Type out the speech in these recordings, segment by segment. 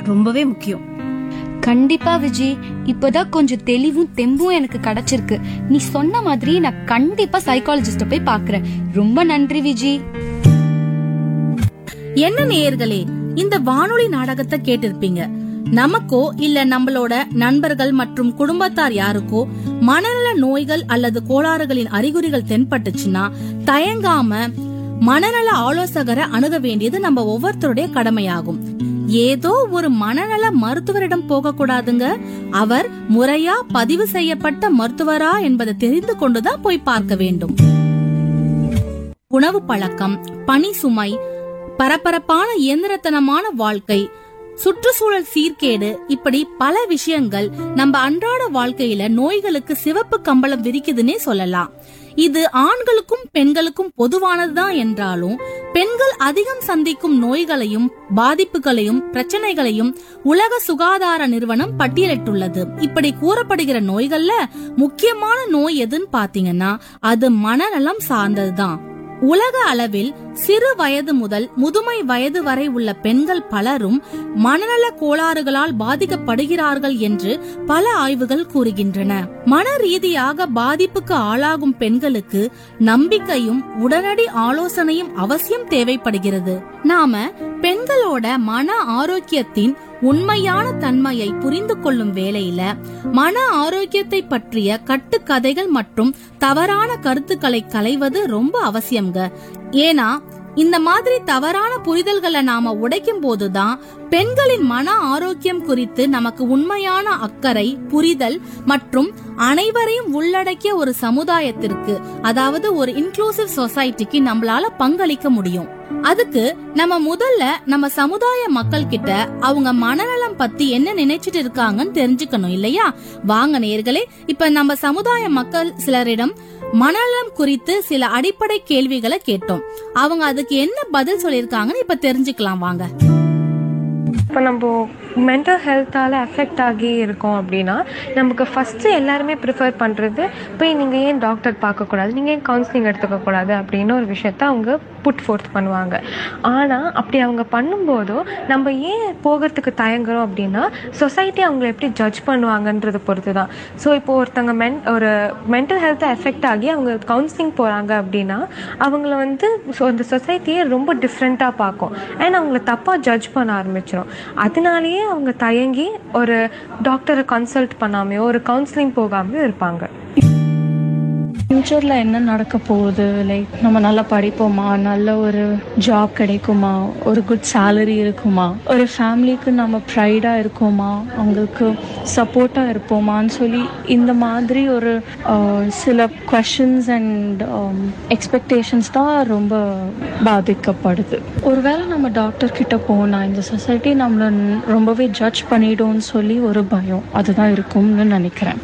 ரொம்பவே முக்கியம் கண்டிப்பா விஜி இப்பதான் கொஞ்சம் தெளிவும் தெம்பும் எனக்கு கிடைச்சிருக்கு நீ சொன்ன மாதிரி நான் கண்டிப்பா சைக்காலஜிஸ்ட போய் பாக்குறேன் ரொம்ப நன்றி விஜி என்ன நேயர்களே இந்த வானொலி நாடகத்தை கேட்டிருப்பீங்க நமக்கோ இல்ல நம்மளோட நண்பர்கள் மற்றும் குடும்பத்தார் யாருக்கோ மனநல நோய்கள் அல்லது கோளாறுகளின் அறிகுறிகள் தென்பட்டுச்சுன்னா தயங்காம மனநல ஆலோசகரை அணுக வேண்டியது நம்ம ஒவ்வொருத்தருடைய கடமையாகும் ஏதோ ஒரு மனநல மருத்துவரிடம் போக கூடாதுங்க அவர் முறையா பதிவு செய்யப்பட்ட மருத்துவரா என்பதை தெரிந்து கொண்டுதான் போய் பார்க்க வேண்டும் உணவு பழக்கம் பணி சுமை பரபரப்பான இயந்திரத்தனமான வாழ்க்கை சுற்றுச்சூழல் சீர்கேடு இப்படி பல விஷயங்கள் நம்ம அன்றாட வாழ்க்கையில நோய்களுக்கு சிவப்பு கம்பளம் விரிக்குதுன்னே சொல்லலாம் இது ஆண்களுக்கும் பெண்களுக்கும் பொதுவானதுதான் என்றாலும் பெண்கள் அதிகம் சந்திக்கும் நோய்களையும் பாதிப்புகளையும் பிரச்சனைகளையும் உலக சுகாதார நிறுவனம் பட்டியலிட்டுள்ளது இப்படி கூறப்படுகிற நோய்கள்ல முக்கியமான நோய் எதுன்னு பாத்தீங்கன்னா அது மனநலம் சார்ந்ததுதான் உலக அளவில் சிறு வயது முதல் முதுமை வயது வரை உள்ள பெண்கள் பலரும் மனநல கோளாறுகளால் பாதிக்கப்படுகிறார்கள் என்று பல ஆய்வுகள் கூறுகின்றன மன ரீதியாக பாதிப்புக்கு ஆளாகும் பெண்களுக்கு நம்பிக்கையும் உடனடி ஆலோசனையும் அவசியம் தேவைப்படுகிறது நாம பெண்களோட மன ஆரோக்கியத்தின் உண்மையான தன்மையை புரிந்து கொள்ளும் வேளையில மன ஆரோக்கியத்தை பற்றிய கட்டுக்கதைகள் மற்றும் தவறான கருத்துக்களை களைவது ரொம்ப அவசியம்ங்க ஏன்னா இந்த மாதிரி தவறான புரிதல்களை நாம உடைக்கும் போதுதான் பெண்களின் மன ஆரோக்கியம் குறித்து நமக்கு உண்மையான அக்கறை புரிதல் மற்றும் அனைவரையும் உள்ளடக்கிய ஒரு சமுதாயத்திற்கு அதாவது ஒரு இன்க்ளூசிவ் சொசைட்டிக்கு நம்மளால பங்களிக்க முடியும் அதுக்கு நம்ம முதல்ல நம்ம சமுதாய மக்கள் கிட்ட அவங்க மனநலம் பத்தி என்ன நினைச்சிட்டு இருக்காங்கன்னு தெரிஞ்சுக்கணும் இல்லையா வாங்க நேர்களே இப்ப நம்ம சமுதாய மக்கள் சிலரிடம் மனநலம் குறித்து சில அடிப்படை கேள்விகளை கேட்டோம் அவங்க அதுக்கு என்ன பதில் சொல்லிருக்காங்கன்னு இப்ப தெரிஞ்சுக்கலாம் வாங்க இப்போ நம்ம மென்டல் ஹெல்த்தால் அஃபெக்ட் ஆகி இருக்கோம் அப்படின்னா நமக்கு ஃபஸ்ட்டு எல்லாருமே ப்ரிஃபர் பண்ணுறது போய் நீங்கள் ஏன் டாக்டர் பார்க்கக்கூடாது நீங்கள் ஏன் கவுன்சிலிங் எடுத்துக்கக்கூடாது அப்படின்னு ஒரு விஷயத்த அவங்க புட் ஃபோர்த் பண்ணுவாங்க ஆனால் அப்படி அவங்க பண்ணும்போதும் நம்ம ஏன் போகிறதுக்கு தயங்குறோம் அப்படின்னா சொசைட்டி அவங்கள எப்படி ஜட்ஜ் பண்ணுவாங்கன்றதை பொறுத்து தான் ஸோ இப்போ ஒருத்தங்க மென் ஒரு மென்டல் ஹெல்த்தை எஃபெக்ட் ஆகி அவங்க கவுன்சிலிங் போகிறாங்க அப்படின்னா அவங்கள வந்து ஸோ அந்த சொசைட்டியே ரொம்ப டிஃப்ரெண்ட்டாக பார்க்கும் அண்ட் அவங்கள தப்பாக ஜட்ஜ் பண்ண ஆரம்பிச்சிடும் அதனாலேயே அவங்க தயங்கி ஒரு டாக்டரை கன்சல்ட் பண்ணாமையோ ஒரு கவுன்சிலிங் போகாமையோ இருப்பாங்க ஃப்யூச்சரில் என்ன நடக்க போகுது லைக் நம்ம நல்லா படிப்போமா நல்ல ஒரு ஜாப் கிடைக்குமா ஒரு குட் salary இருக்குமா ஒரு ஃபேமிலிக்கு நம்ம ப்ரைடாக இருக்கோமா அவங்களுக்கு சப்போர்ட்டாக இருப்போமான்னு சொல்லி இந்த மாதிரி ஒரு ஆஹ், சில கொஷின்ஸ் அண்ட் எக்ஸ்பெக்டேஷன்ஸ் தான் ரொம்ப பாதிக்கப்படுது ஒருவேளை நம்ம டாக்டர் கிட்ட போனால் இந்த சொசைட்டி நம்மளை ரொம்பவே ஜட்ஜ் பண்ணிடும்னு சொல்லி ஒரு பயம் அதுதான் இருக்கும்னு நினைக்கிறேன்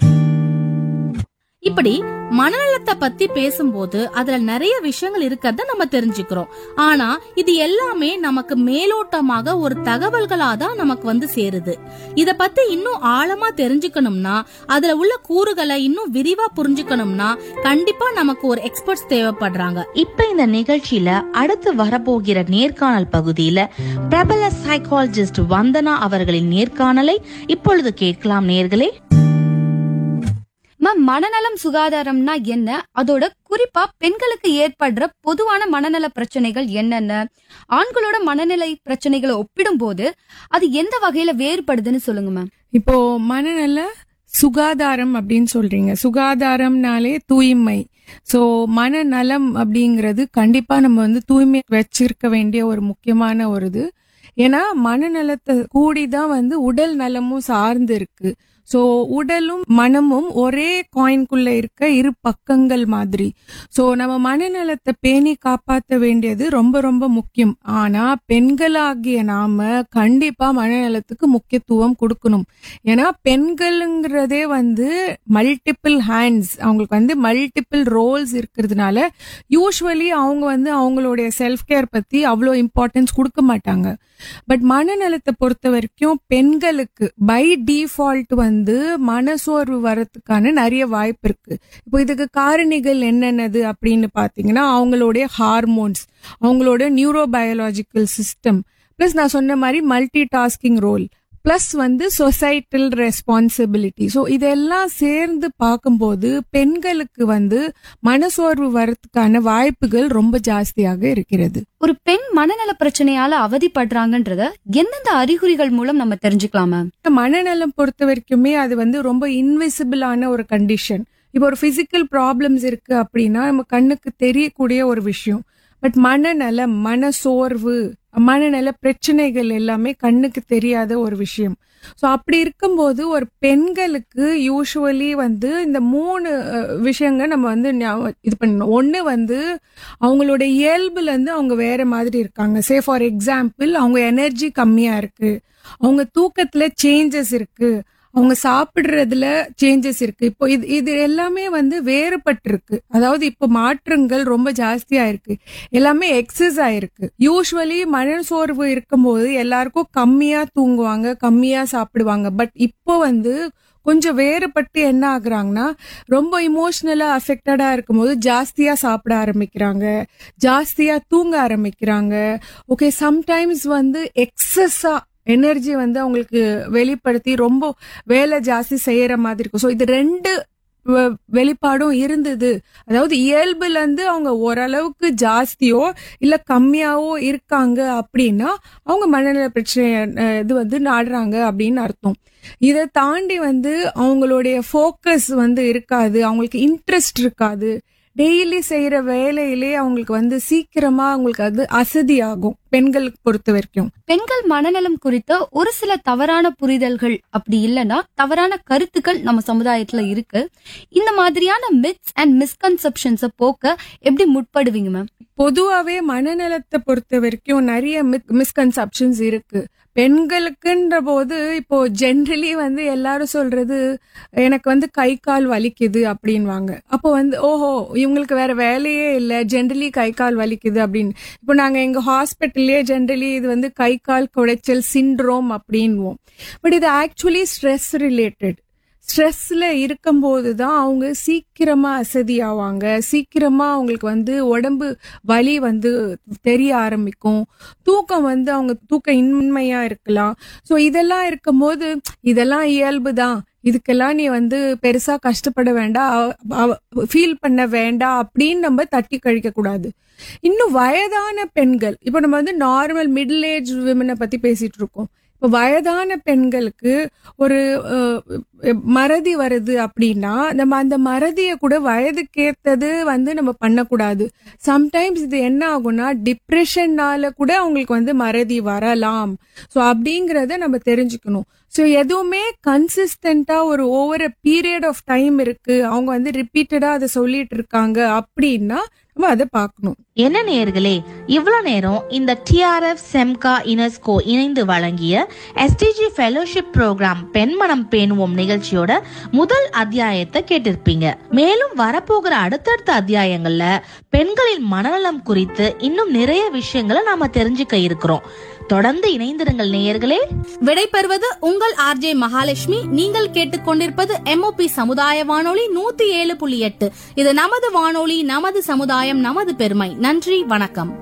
இப்படி மனநலத்தை பத்தி பேசும்போது அதுல நிறைய விஷயங்கள் இருக்கிறத நம்ம தெரிஞ்சுக்கிறோம் ஆனா இது எல்லாமே நமக்கு மேலோட்டமாக ஒரு தகவல்களா தான் நமக்கு வந்து சேருது இத பத்தி இன்னும் ஆழமா தெரிஞ்சுக்கணும்னா அதுல உள்ள கூறுகளை இன்னும் விரிவா புரிஞ்சுக்கணும்னா கண்டிப்பா நமக்கு ஒரு எக்ஸ்பர்ட்ஸ் தேவைப்படுறாங்க இப்ப இந்த நிகழ்ச்சியில அடுத்து வரப்போகிற நேர்காணல் பகுதியில பிரபல சைக்காலஜிஸ்ட் வந்தனா அவர்களின் நேர்காணலை இப்பொழுது கேட்கலாம் நேர்களே மேம் மனநலம் சுகாதாரம்னா என்ன அதோட குறிப்பா பெண்களுக்கு ஏற்படுற பொதுவான மனநல பிரச்சனைகள் என்னென்ன ஆண்களோட மனநிலை பிரச்சனைகளை ஒப்பிடும்போது அது எந்த வகையில வேறுபடுதுன்னு சொல்லுங்க மேம் இப்போ மனநல சுகாதாரம் அப்படின்னு சொல்றீங்க சுகாதாரம்னாலே தூய்மை சோ மனநலம் அப்படிங்கிறது கண்டிப்பா நம்ம வந்து தூய்மை வச்சிருக்க வேண்டிய ஒரு முக்கியமான ஒரு இது ஏன்னா மனநலத்தை கூடிதான் வந்து உடல் நலமும் சார்ந்து இருக்கு சோ உடலும் மனமும் ஒரே காயின்குள்ள இருக்க இரு பக்கங்கள் மாதிரி சோ நம்ம மனநலத்தை பேணி காப்பாற்ற வேண்டியது ரொம்ப ரொம்ப முக்கியம் ஆனா பெண்களாகிய நாம கண்டிப்பா மனநலத்துக்கு முக்கியத்துவம் கொடுக்கணும் ஏன்னா பெண்களுங்கிறதே வந்து மல்டிபிள் ஹேண்ட்ஸ் அவங்களுக்கு வந்து மல்டிபிள் ரோல்ஸ் இருக்கிறதுனால யூஸ்வலி அவங்க வந்து அவங்களுடைய செல்ஃப் கேர் பத்தி அவ்வளோ இம்பார்ட்டன்ஸ் கொடுக்க மாட்டாங்க பட் மனநலத்தை பொறுத்த வரைக்கும் பெண்களுக்கு பை டிஃபால்ட் வந்து மனசோர்வு வரத்துக்கான நிறைய வாய்ப்பு இருக்கு இப்போ இதுக்கு காரணிகள் என்னென்னது அப்படின்னு பாத்தீங்கன்னா அவங்களுடைய ஹார்மோன்ஸ் அவங்களோட நியூரோ பயாலஜிக்கல் சிஸ்டம் ப்ளஸ் நான் சொன்ன மாதிரி மல்டி டாஸ்கிங் ரோல் பிளஸ் வந்து சொசைட்டல் ரெஸ்பான்சிபிலிட்டி ஸோ இதெல்லாம் சேர்ந்து பார்க்கும்போது பெண்களுக்கு வந்து மனசோர்வு வரதுக்கான வாய்ப்புகள் ரொம்ப ஜாஸ்தியாக இருக்கிறது ஒரு பெண் மனநல பிரச்சனையால அவதிப்படுறாங்கன்றத எந்தெந்த அறிகுறிகள் மூலம் நம்ம தெரிஞ்சுக்கலாமா மனநலம் பொறுத்த வரைக்குமே அது வந்து ரொம்ப இன்விசிபிளான ஒரு கண்டிஷன் இப்போ ஒரு பிசிக்கல் ப்ராப்ளம்ஸ் இருக்கு அப்படின்னா நம்ம கண்ணுக்கு தெரியக்கூடிய ஒரு விஷயம் பட் மனநலம் மனசோர்வு மனநல பிரச்சனைகள் எல்லாமே கண்ணுக்கு தெரியாத ஒரு விஷயம் ஸோ அப்படி இருக்கும்போது ஒரு பெண்களுக்கு யூஸ்வலி வந்து இந்த மூணு அஹ், விஷயங்கள் நம்ம வந்து ஞாபகம் இது பண்ணணும் ஒன்று வந்து அவங்களோட இயல்புல இருந்து அவங்க வேற மாதிரி இருக்காங்க சே ஃபார் எக்ஸாம்பிள் அவங்க எனர்ஜி கம்மியா இருக்கு அவங்க தூக்கத்துல சேஞ்சஸ் இருக்கு அவங்க சாப்பிடுறதுல சேஞ்சஸ் இருக்கு இப்போ இது இது எல்லாமே வந்து வேறுபட்டிருக்கு அதாவது இப்போ மாற்றங்கள் ரொம்ப ஜாஸ்தியா இருக்கு எல்லாமே எக்ஸஸ் ஆயிருக்கு யூஸ்வலி மனசோர்வு இருக்கும்போது எல்லாருக்கும் கம்மியா தூங்குவாங்க கம்மியா சாப்பிடுவாங்க பட் இப்போ வந்து கொஞ்சம் வேறுபட்டு என்ன ஆகுறாங்கன்னா ரொம்ப இமோஷனலா அஃபெக்டடா இருக்கும்போது ஜாஸ்தியா சாப்பிட ஆரம்பிக்கிறாங்க ஜாஸ்தியா தூங்க ஆரம்பிக்கிறாங்க ஓகே சம்டைம்ஸ் வந்து எக்ஸஸா எனர்ஜி வந்து அவங்களுக்கு வெளிப்படுத்தி ரொம்ப வேலை ஜாஸ்தி செய்யற மாதிரி இருக்கும் ஸோ இது ரெண்டு வ- வெளிப்பாடும் இருந்தது அதாவது இயல்புல இருந்து அவங்க ஓரளவுக்கு ஜாஸ்தியோ இல்ல கம்மியாவோ இருக்காங்க அப்படின்னா அவங்க மனநல பிரச்சனை அஹ், இது வந்து நாடுறாங்க அப்படின்னு அர்த்தம் இதை தாண்டி வந்து அவங்களுடைய ஃபோக்கஸ் வந்து இருக்காது அவங்களுக்கு இன்ட்ரெஸ்ட் இருக்காது டெய்லி செய்யற வேலையிலே அவங்களுக்கு வந்து சீக்கிரமா அவங்களுக்கு அது அசதியாகும் பெண்களுக்கு பொறுத்த வரைக்கும் பெண்கள் மனநலம் குறித்த ஒரு சில தவறான புரிதல்கள் அப்படி இல்லைன்னா தவறான கருத்துக்கள் நம்ம சமுதாயத்துல இருக்கு இந்த மாதிரியான மித்ஸ் அண்ட் மிஸ்கன்செப்ஷன்ஸை போக்க எப்படி முற்படுவீங்க மேம் பொதுவாவே மனநலத்தை பொறுத்த வரைக்கும் நிறைய மிஸ்கன்செப்ஷன்ஸ் இருக்கு பெண்களுக்குன்ற போது இப்போ ஜென்ரலி வந்து எல்லாரும் சொல்றது எனக்கு வந்து கை கால் வலிக்குது அப்படின்வாங்க அப்போ வந்து ஓஹோ இவங்களுக்கு வேற வேலையே இல்லை ஜென்ரலி கை கால் வலிக்குது அப்படின்னு இப்போ நாங்க எங்க ஹாஸ்பிட்டல்லே ஜென்ரலி இது வந்து கை கால் குடைச்சல் சிண்ட்ரோம் அப்படின்வோம் பட் இது ஆக்சுவலி ஸ்ட்ரெஸ் ரிலேட்டட் ஸ்ட்ரெஸ்ல இருக்கும்போது தான் அவங்க சீக்கிரமா அசதியாவாங்க சீக்கிரமா அவங்களுக்கு வந்து உடம்பு வலி வந்து தெரிய ஆரம்பிக்கும் தூக்கம் வந்து அவங்க தூக்க இன்மையா இருக்கலாம் ஸோ இதெல்லாம் இருக்கும்போது இதெல்லாம் இயல்பு தான் இதுக்கெல்லாம் நீ வந்து பெருசா கஷ்டப்பட வேண்டாம் ஃபீல் பண்ண வேண்டாம் அப்படின்னு நம்ம தட்டி கழிக்க கூடாது இன்னும் வயதான பெண்கள் இப்போ நம்ம வந்து நார்மல் மிடில் ஏஜ் விமனை பத்தி பேசிட்டு இருக்கோம் இப்போ வயதான பெண்களுக்கு ஒரு அஹ், மறதி வருது அப்படின்னா நம்ம அந்த மறதியை கூட வயதுக்கேத்தது வந்து நம்ம பண்ணக்கூடாது சம்டைம்ஸ் இது என்ன ஆகும்னா டிப்ரெஷன்னால கூட அவங்களுக்கு வந்து மறதி வரலாம் ஸோ அப்படிங்கிறத நம்ம தெரிஞ்சுக்கணும் ஸோ எதுவுமே கன்சிஸ்டண்டா ஒரு over a period of time இருக்கு அவங்க வந்து ரிப்பீட்டடா அதை சொல்லிட்டு இருக்காங்க அப்படின்னா நம்ம அதை பார்க்கணும் என்ன நேயர்களே இவ்வளவு நேரம் இந்த டிஆர்எஃப் செம்கா யுனெஸ்கோ இணைந்து வழங்கிய எஸ்டிஜி ஃபெலோஷிப் ப்ரோக்ராம் பெண்மனம் பேணுவோம் நிகழ்ச்சியோட முதல் அத்தியாயத்தை கேட்டிருப்பீங்க மேலும் வரப்போகிற அடுத்தடுத்த அத்தியாயங்கள்ல பெண்களின் மனநலம் குறித்து இன்னும் நிறைய விஷயங்களை நாம தெரிஞ்சுக்க இருக்கிறோம் தொடர்ந்து இணைந்திருங்கள் நேயர்களே விடைபெறுவது உங்கள் ஆர்ஜே மகாலட்சுமி நீங்கள் கேட்டுக்கொண்டிருப்பது எம்ஓபி சமுதாய வானொலி நூத்தி ஏழு புள்ளி எட்டு இது நமது வானொலி நமது சமுதாயம் நமது பெருமை நன்றி வணக்கம்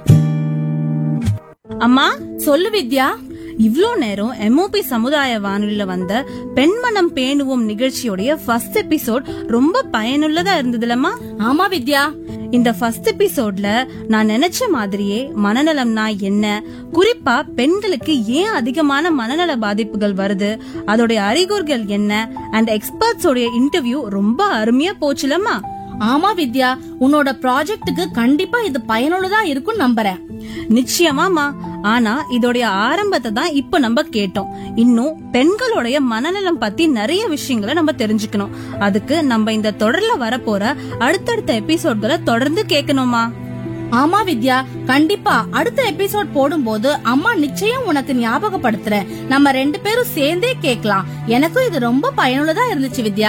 அம்மா சொல்லு வித்யா இவ்ளோ நேரம் எம்ஓபி சமுதாய வானொலியில வந்த பெண்மனம் பேணுவோம் நிகழ்ச்சியோடைய ஃபர்ஸ்ட் எபிசோட் ரொம்ப பயனுள்ளதா இருந்ததுலம்மா ஆமா வித்யா இந்த ஃபர்ஸ்ட் எபிசோட்ல நான் நினைச்ச மாதிரியே மனநலம்னா என்ன குறிப்பா பெண்களுக்கு ஏன் அதிகமான மனநல பாதிப்புகள் வருது அதோடைய அறிகுறிகள் என்ன அண்ட் எக்ஸ்பர்ட்ஸோடைய இன்டர்வியூ ரொம்ப அருமையா போச்சுலம்மா ஆமா வித்யா உன்னோட ப்ராஜெக்ட்டுக்கு கண்டிப்பா இது பயனுள்ளதா இருக்கும் நம்புறேன் நிச்சயமாமா ஆனா இதோடைய ஆரம்பத்தை தான் இப்ப நம்ம கேட்டோம் இன்னும் பெண்களுடைய மனநலம் பத்தி நிறைய விஷயங்களை நம்ம தெரிஞ்சுக்கணும் அதுக்கு நம்ம இந்த தொடர்ல வரப்போற அடுத்தடுத்த எபிசோட்களை தொடர்ந்து கேட்கணுமா ஆமா வித்யா கண்டிப்பா அடுத்த எபிசோட் போடும்போது அம்மா நிச்சயம் உனக்கு ஞாபகப்படுத்துறேன் நம்ம ரெண்டு பேரும் சேர்ந்தே கேட்கலாம் எனக்கும் இது ரொம்ப பயனுள்ளதா இருந்துச்சு வித்யா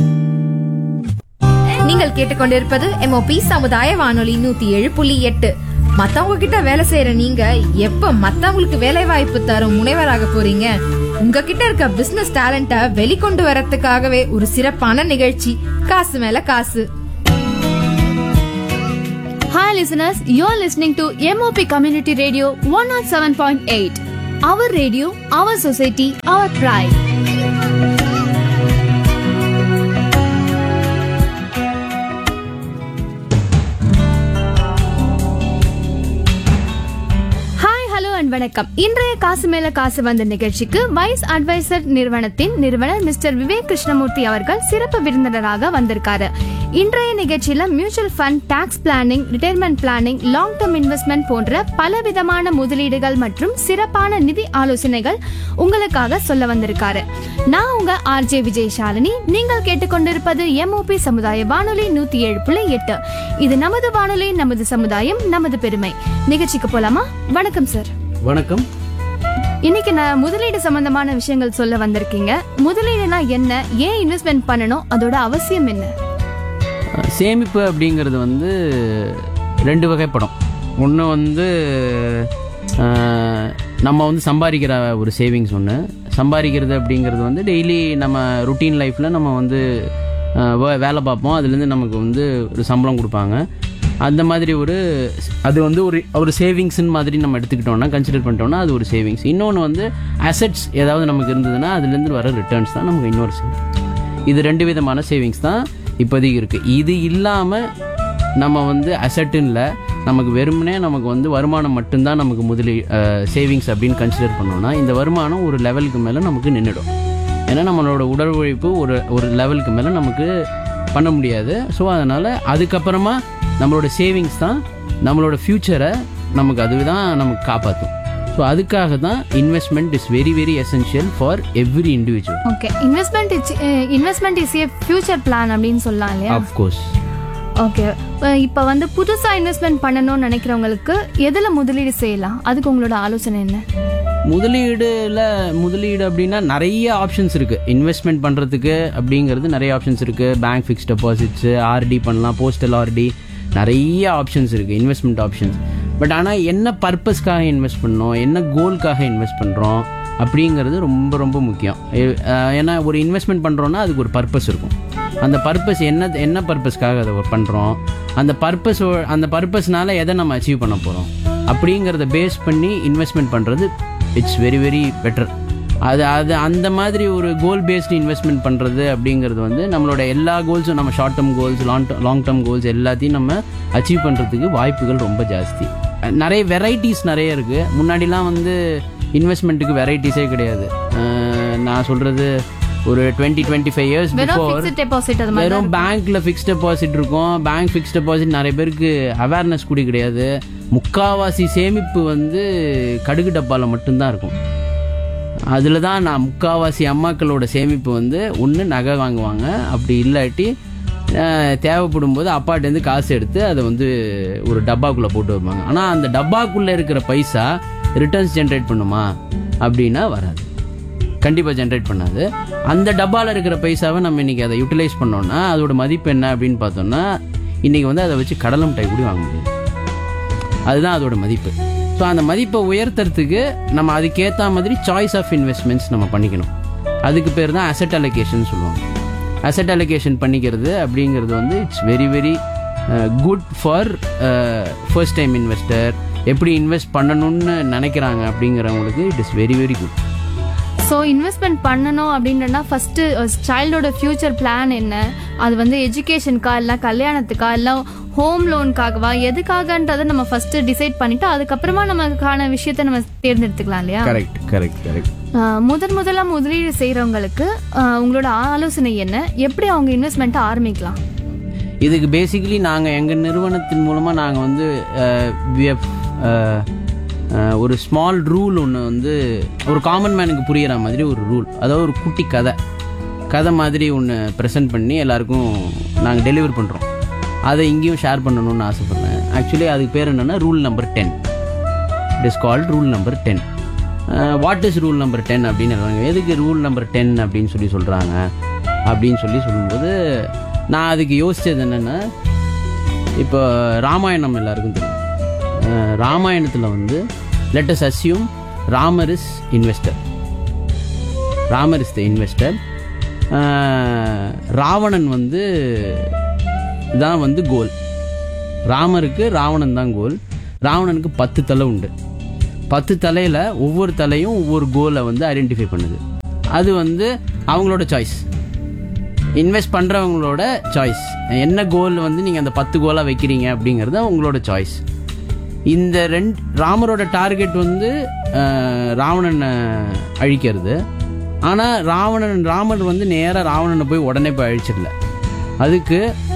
நீங்கள் கேட்டுக்கொண்டிருப்பது எம்ஓபி சமுதாய வானொலி நூத்தி ஏழு புள்ளி எட்டு மத்தவங்க கிட்ட வேலை செய்யற நீங்க எப்ப மத்தவங்களுக்கு வேலை வாய்ப்பு தரும் முனைவராக போறீங்க உங்ககிட்ட இருக்க பிசினஸ் டேலண்ட வெளிக்கொண்டு வரதுக்காகவே ஒரு சிறப்பான நிகழ்ச்சி காசு மேல காசு Hi listeners, you're listening to MOP Community Radio 107.8. Our radio our society our pride hi hello and வணக்கம் இன்றைய காசு மேல காசு வந்த நிகழ்ச்சிக்கு வைஸ் அட்வைசர் நிறுவனத்தின் நிறுவனர் மிஸ்டர் விவேக் கிருஷ்ணமூர்த்தி அவர்கள் சிறப்பு விருந்தினராக வந்திருக்காரு இன்றைய நிகழ்ச்சியில mutual fund tax planning retirement planning long term investment போன்ற பலவிதமான முதலீடுகள் மற்றும் சிறப்பான நிதி ஆலோசனைகள் உங்களுக்காக சொல்ல வந்திருக்காரு நான் உங்க ஆர்ஜே விஜய் ஷாலினி நீங்கள் கேட்டுக்கொண்டிருப்பது எம்ஓபி சமுதாய வானொலி நூத்தி ஏழு புள்ளி எட்டு இது நமது வானொலி நமது சமுதாயம் நமது பெருமை நிகழ்ச்சிக்கு போலாமா வணக்கம் சார் வணக்கம் இன்னைக்கு நான் முதலீடு சம்பந்தமான விஷயங்கள் சொல்ல வந்திருக்கீங்க முதலீடுனா என்ன ஏன் இன்வெஸ்ட்மெண்ட் பண்ணணும் அதோட அவசியம் என்ன சேமிப்பு அப்படிங்கிறது வந்து ரெண்டு வகைப்படும் ஒன்று வந்து அஹ், நம்ம வந்து சம்பாதிக்கிற ஒரு சேவிங்ஸ் ஒன்று சம்பாதிக்கிறது அப்படிங்கிறது வந்து டெய்லி நம்ம ருட்டீன் லைஃப்பில் நம்ம வந்து அஹ், வே- வேலை பார்ப்போம் அதுலேருந்து நமக்கு வந்து ஒரு சம்பளம் கொடுப்பாங்க அந்த மாதிரி ஒரு அது வந்து ஒரு ஒரு சேவிங்ஸ்னு மாதிரி நம்ம எடுத்துக்கிட்டோம்னா கன்சிடர் பண்ணிட்டோம்னா அது ஒரு சேவிங்ஸ் இன்னொன்று வந்து அசெட்ஸ் ஏதாவது நமக்கு இருந்ததுன்னா அதுலேருந்து வர ரிட்டர்ன்ஸ் தான் நமக்கு இன்னொரு சேவிங்ஸ் இது ரெண்டு விதமான சேவிங்ஸ் தான் இப்போதைக்கு இருக்குது இது இல்லாமல் நம்ம வந்து அசட்டுன்னு நமக்கு வெறுமனே நமக்கு வந்து வருமானம் மட்டும்தான் நமக்கு முதலீ சேவிங்ஸ் அப்படின்னு கன்சிடர் பண்ணோம்னா இந்த வருமானம் ஒரு லெவலுக்கு மேலே நமக்கு நின்றுடும் ஏன்னா நம்மளோட உடல் உழைப்பு ஒரு ஒரு லெவலுக்கு மேலே நமக்கு பண்ண முடியாது ஸோ அதனால் அதுக்கப்புறமா நம்மளோட சேவிங்ஸ் தான் நம்மளோட ஃப்யூச்சரை நமக்கு அதுதான் நமக்கு காப்பாற்றும் ஸோ அதுக்காக தான் investment is very very essential for every individual okay investment investment is a future plan அப்படின்னு சொல்லலாம் இல்லையா அஃப்கோர்ஸ் ஓகே இப்போ வந்து புதுசா இன்வெஸ்ட்மெண்ட் பண்ணணும்னு நினைக்கிறவங்களுக்கு எதுல முதலீடு செய்யலாம் அதுக்கு உங்களோட ஆலோசனை என்ன முதலீடுல முதலீடு அப்படின்னா நிறைய ஆப்ஷன்ஸ் இருக்கு இன்வெஸ்ட்மெண்ட் பண்றதுக்கு அப்படிங்கிறது நிறைய ஆப்ஷன்ஸ் இருக்கு பேங்க் ஃபிக்ஸ் டெபாசிட்ஸ் ஆர்டி பண்ணலாம் போஸ்டல் ஆர்டி நிறைய ஆப்ஷன்ஸ் இருக்கு இன்வெஸ்ட்மெண்ட் ஆப்ஷன்ஸ் பட் ஆனால் என்ன பர்பஸ்க்காக இன்வெஸ்ட் பண்ணோம் என்ன கோல்க்காக இன்வெஸ்ட் பண்ணுறோம் அப்படிங்கிறது ரொம்ப ரொம்ப முக்கியம் எ- அஹ் ஏன்னா ஒரு இன்வெஸ்ட்மெண்ட் பண்ணுறோன்னா அதுக்கு ஒரு பர்பஸ் இருக்கும் அந்த பர்பஸ் என்ன என்ன பர்பஸ்க்காக அதை பண்ணுறோம் அந்த பர்பஸ் அந்த பர்பஸ்னால எதை நம்ம அச்சீவ் பண்ண போகிறோம் அப்படிங்கிறத பேஸ் பண்ணி இன்வெஸ்ட்மெண்ட் பண்ணுறது இட்ஸ் வெரி வெரி பெட்டர் அது அது அந்த மாதிரி ஒரு கோல் பேஸ்டு இன்வெஸ்ட்மெண்ட் பண்ணுறது அப்படிங்கிறது வந்து நம்மளோட எல்லா கோல்ஸும் நம்ம short term goals long long term goals எல்லாத்தையும் நம்ம அச்சீவ் பண்ணுறதுக்கு வாய்ப்புகள் ரொம்ப ஜாஸ்தி அஹ் நிறைய வெரைட்டிஸ் நிறைய இருக்குது முன்னாடிலாம் வந்து இன்வெஸ்ட்மெண்ட்டுக்கு வெரைட்டிஸே கிடையாது அஹ் நான் சொல்கிறது ஒரு டுவெண்ட்டி டுவெண்ட்டி ஃபைவ் இயர்ஸ் வெறும் பிஃபோர் ஃபிக்ஸ்ட் டெபாசிட் அது மாதிரி வெறும் பேங்க்ல ஃபிக்ஸ்ட் டெபாசிட் இருக்கும் பேங்க் ஃபிக்ஸ்ட் டெபாசிட் நிறைய பேருக்கு அவேர்னஸ் கூட கிடையாது முக்காவாசி சேமிப்பு வந்து கடுகு டப்பால மட்டும்தான் இருக்கும் அதில் தான் நான் முக்காவாசி அம்மாக்களோட சேமிப்பு வந்து ஒன்று நகை வாங்குவாங்க அப்படி இல்லாட்டி அஹ், தேவைப்படும் போது அப்பாட்டேருந்து காசு எடுத்து அதை வந்து ஒரு டப்பாக்குள்ளே போட்டு வைப்பாங்க ஆனால் அந்த டப்பாக்குள்ளே இருக்கிற பைசா ரிட்டர்ன்ஸ் ஜென்ரேட் பண்ணுமா அப்படின்னா வராது கண்டிப்பாக ஜென்ரேட் பண்ணாது அந்த டப்பாவில் இருக்கிற பைசாவை நம்ம இன்னைக்கு அதை யூட்டிலைஸ் பண்ணோம்னா அதோட மதிப்பு என்ன அப்படின்னு பார்த்தோம்னா இன்னைக்கு வந்து அதை வச்சு கடலை மிட்டாய் கூட வாங்க முடியாது அதுதான் அதோட மதிப்பு ஸோ அந்த மதிப்பை உயர்த்துறதுக்கு நம்ம அதுக்கேற்ற மாதிரி சாய்ஸ் ஆஃப் இன்வெஸ்ட்மெண்ட்ஸ் நம்ம பண்ணிக்கணும் அதுக்கு பேர் தான் அசெட் அலோகேஷன் சொல்லுவாங்க அசெட் அலோகேஷன் பண்ணிக்கிறது அப்படிங்கிறது வந்து it's very very good for first time investor எப்படி இன்வெஸ்ட் பண்ணணும்னு நினைக்கிறாங்க அப்படிங்கிறவங்களுக்கு it is very very good so investment பண்ணணும் அப்படின்றனா ஃபர்ஸ்ட் சைல்டோட ஃபியூச்சர் பிளான் என்ன அது வந்து எஜுகேஷனுக்கா இல்லை கல்யாணத்துக்கா இல்லை ஹோம் லோனுக்காகவா எதுக்காகன்றதை நம்ம ஃபர்ஸ்ட் டிசைட் பண்ணிட்டு அதுக்கப்புறமா நமக்கான விஷயத்த நம்ம தேர்ந்தெடுத்துக்கலாம் இல்லையா கரெக்ட் கரெக்ட் கரெக்ட் ஆஹ் முதன் முதலா முதலீடு செய்யறவங்களுக்கு ஆஹ் உங்களோட ஆலோசனை என்ன எப்படி அவங்க இன்வெஸ்ட்மெண்ட்டை ஆரம்பிக்கலாம் இதுக்கு பேசிக்கலி நாங்கள் எங்கள் நிறுவனத்தின் மூலமாக நாங்கள் வந்து அஹ், we have, அஹ், அஹ், ஒரு ஸ்மால் ரூல் ஒன்று வந்து ஒரு காமன் மேனுக்கு புரியிற மாதிரி ஒரு ரூல் அதாவது ஒரு குட்டி கதை கதை மாதிரி ஒன்று ப்ரெசென்ட் பண்ணி எல்லாருக்கும் நாங்கள் டெலிவர் பண்ணுறோம் அதை இங்கேயும் ஷேர் பண்ணணும்னு ஆசைப்பட்றேன் ஆக்சுவலி அதுக்கு பேர் என்னென்னா rule number ten it is called rule number ten what is rule number ten அப்படின்னு சொல்றாங்க எதுக்கு ரூல் நம்பர் டென் அப்படின்னு சொல்லி சொல்கிறாங்க அப்படின்னு சொல்லி சொல்லும்போது நான் அதுக்கு யோசித்தது என்னென்னா இப்போ ராமாயணம் எல்லாருக்கும் தெரியும் அஹ் ராமாயணத்தில் வந்து லெட்டஸ் அஸ்யூம் ராமர் இஸ் இன்வெஸ்டர் ராமர் இஸ் த இன்வெஸ்டர் ராவணன் வந்து தான் வந்து கோல் ராமருக்கு ராவணன் தான் கோல் ராவணனுக்கு பத்து தலை உண்டு பத்து தலையில் ஒவ்வொரு தலையும் ஒவ்வொரு கோலை வந்து ஐடென்டிஃபை பண்ணுது அது வந்து அவங்களோட சாய்ஸ் இன்வெஸ்ட் பண்ணுறவங்களோட சாய்ஸ் என்ன கோல் வந்து நீங்கள் அந்த பத்து கோலாக வைக்கிறீங்க அப்படிங்கிறது உங்களோட சாய்ஸ் இந்த ரெண்டு ராமரோட டார்கெட் வந்து அஹ், ராவணனை அழிக்கிறது ஆனால் ராவணன் ராமர் வந்து நேராக ராவணனை போய் உடனே போய் அழிச்சிடல அதுக்கு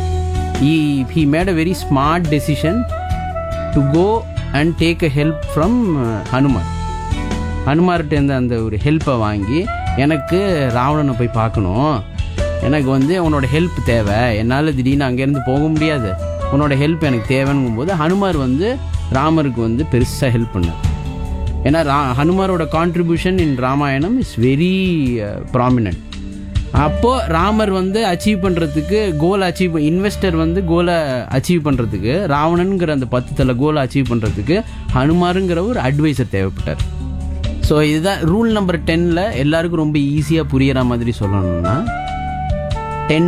he made a very smart decision to go and take a help from Hanuman ஹனுமார்கிட்ட அந்த ஒரு ஹெல்ப்பை வாங்கி எனக்கு ராவணனை போய் பார்க்கணும் எனக்கு வந்து உன்னோட ஹெல்ப் தேவை என்னால் திடீர்னு அங்கேருந்து போக முடியாது உன்னோட ஹெல்ப் எனக்கு தேவைங்கும் போது ஹனுமார் வந்து ராமருக்கு வந்து பெருசாக ஹெல்ப் பண்ணார் ஏன்னா ரா ஹனுமாரோட contribution in Ramayanam is very prominent அப்போ ராமர் வந்து அச்சீவ் பண்ணுறதுக்கு கோல் அச்சீவ் இன்வெஸ்டர் வந்து கோலை அச்சீவ் பண்ணுறதுக்கு ராவணனுங்கிற அந்த பத்து தலை கோலை அச்சீவ் பண்ணுறதுக்கு ஹனுமாருங்கிற ஒரு அட்வைசர் தேவைப்பட்டார் ஸோ இதுதான் ரூல் நம்பர் டென்னில் எல்லாருக்கும் ரொம்ப ஈஸியாக புரியிற மாதிரி சொல்லணும்னா டென்